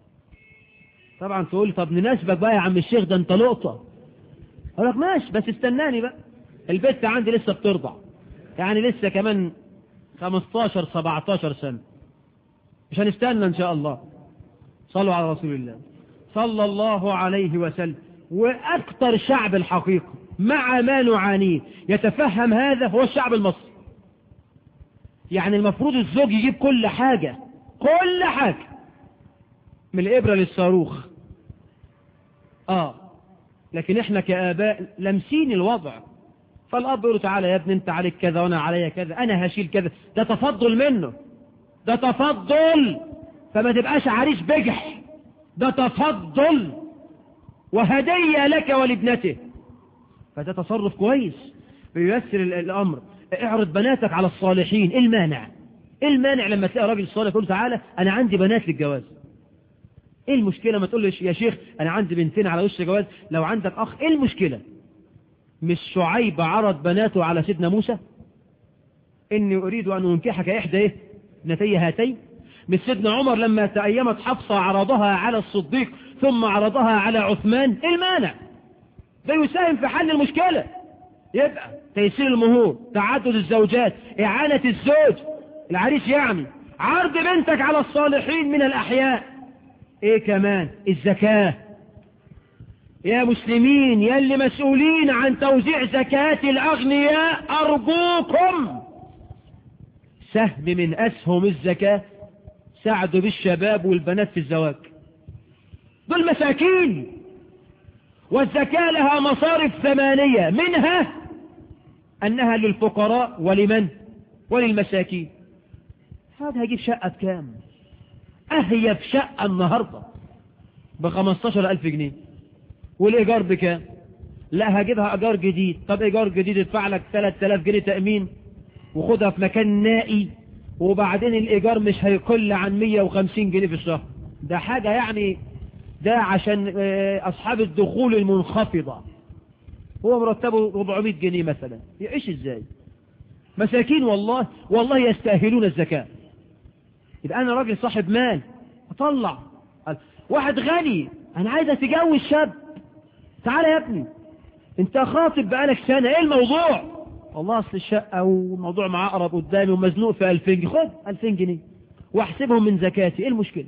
طبعا تقول طب نناسبك بقى يا عم الشيخ ده انت لقطة اقول لك ماشي بس استناني بقى البت عندي لسه بترضع يعني لسه كمان 15 17 سنة مش هنستنى ان شاء الله صلوا على رسول الله صلى الله عليه وسلم واكثر شعب الحقيقة مع ما نعانيه يتفهم هذا هو الشعب المصري يعني المفروض الزوج يجيب كل حاجة كل حاجة من الإبرة للصاروخ آه لكن احنا كآباء لمسين الوضع فالأب يقول تعالى يا ابني انت عليك كذا وانا عليا كذا انا هشيل كذا ده تفضل منه ده تفضل فما تبقاش عريس بجح ده تفضل وهدية لك ولابنته فده تصرف كويس بييسر الامر اعرض بناتك على الصالحين ايه المانع ايه المانع لما تلاقي راجل صالح يقول تعالى انا عندي بنات للجواز ايه المشكلة ما تقول له يا شيخ انا عندي بنتين على وش جواز لو عندك اخ ايه المشكلة مش شعيب عرض بناته على سيدنا موسى اني اريد ان انكحك احدى ايه ابنتي هاتين مش سيدنا عمر لما تأيمت حفصة عرضها على الصديق ثم عرضها على عثمان ايه المانع ده يساهم في حل المشكلة يبقى تيسير المهور تعدد الزوجات اعانة الزوج العريس يعني عرض بنتك على الصالحين من الاحياء ايه كمان الزكاة يا مسلمين يا اللي مسؤولين عن توزيع زكاة الاغنياء ارجوكم سهم من اسهم الزكاة ساعدوا بالشباب والبنات في الزواج دول مساكين والزكاة لها مصارف ثمانية منها أنها للفقراء ولمن وللمساكين هذا هجيب شقة بكام أهيب شقة النهاردة بخمستاشر ألف جنيه والإيجار بكام لا هجيبها أجار جديد طب إيجار جديد ادفع لك 3000 جنيه تأمين وخدها في مكان نائي وبعدين الإيجار مش هيقل عن 150 جنيه في الشهر ده حاجة يعني ده عشان أصحاب الدخول المنخفضة هو مرتبه 400 جنيه مثلا يعيش ازاي مساكين والله والله يستاهلون الزكاة يبقى أنا راجل صاحب مال أطلع واحد غني أنا عايز أتجوز شاب تعالى يا ابني انت خاطب بقالك سنة ايه الموضوع والله اصل الشقة والموضوع معاه قرب قدامي ومزنوق في 2000 جنيه خد 2000 جنيه واحسبهم من زكاتي ايه المشكلة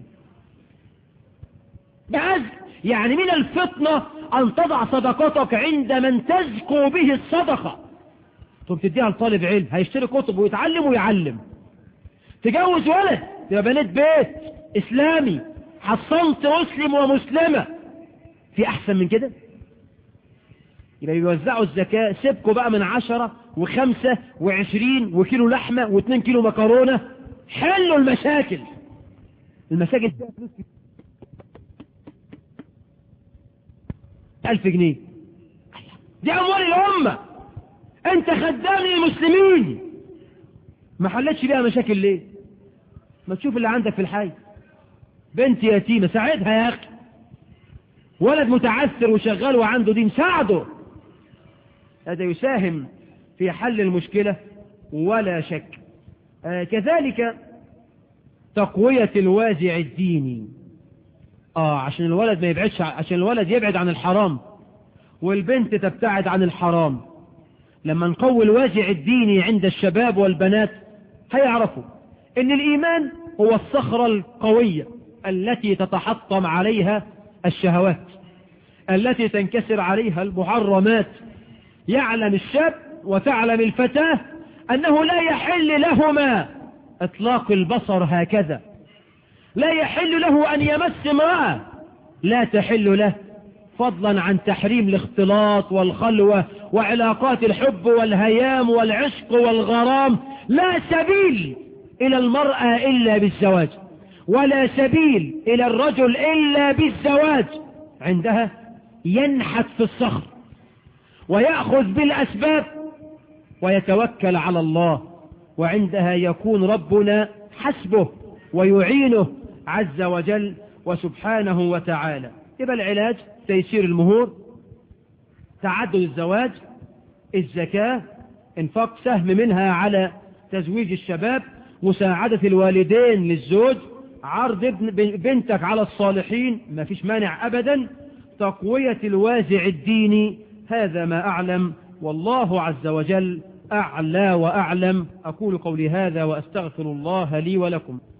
بعز يعني من الفطنة ان تضع صدقتك عند من تزكو به الصدقة طب تديها لطالب علم هيشتري كتب ويتعلم ويعلم تجوز ولد يبقى بنيت بيت اسلامي حصنت مسلم ومسلمة في احسن من كده يبقى يوزعوا الزكاة سيبكوا بقى من عشرة وخمسة وعشرين وكيلو لحمة واثنين كيلو مكرونة حلوا المشاكل المساجد ألف جنيه دي أموال الأمة أنت خدام للمسلمين ما حلتش بيها مشاكل ليه ما تشوف اللي عندك في الحي بنت يتيمة ساعدها يا أخي ولد متعثر وشغال وعنده دين ساعده هذا يساهم في حل المشكلة ولا شك آه كذلك تقوية الوازع الديني آه عشان الولد ما يبعدش عشان الولد يبعد عن الحرام والبنت تبتعد عن الحرام لما نقوي الوازع الديني عند الشباب والبنات هيعرفوا ان الإيمان هو الصخرة القوية التي تتحطم عليها الشهوات التي تنكسر عليها المحرمات يعلم الشاب وتعلم الفتاة أنه لا يحل لهما اطلاق البصر هكذا لا يحل له أن يمس امرأة لا تحل له فضلا عن تحريم الاختلاط والخلوة وعلاقات الحب والهيام والعشق والغرام لا سبيل إلى المرأة إلا بالزواج ولا سبيل إلى الرجل إلا بالزواج عندها ينحت في الصخر ويأخذ بالأسباب ويتوكل على الله وعندها يكون ربنا حسبه ويعينه عز وجل وسبحانه وتعالى يبقى العلاج تيسير المهور تعدد الزواج الزكاة انفاق سهم منها على تزويج الشباب مساعدة الوالدين للزوج عرض ابن بنتك على الصالحين ما فيش مانع أبدا تقوية الوازع الديني هذا ما أعلم والله عز وجل أعلى وأعلم أقول قولي هذا وأستغفر الله لي ولكم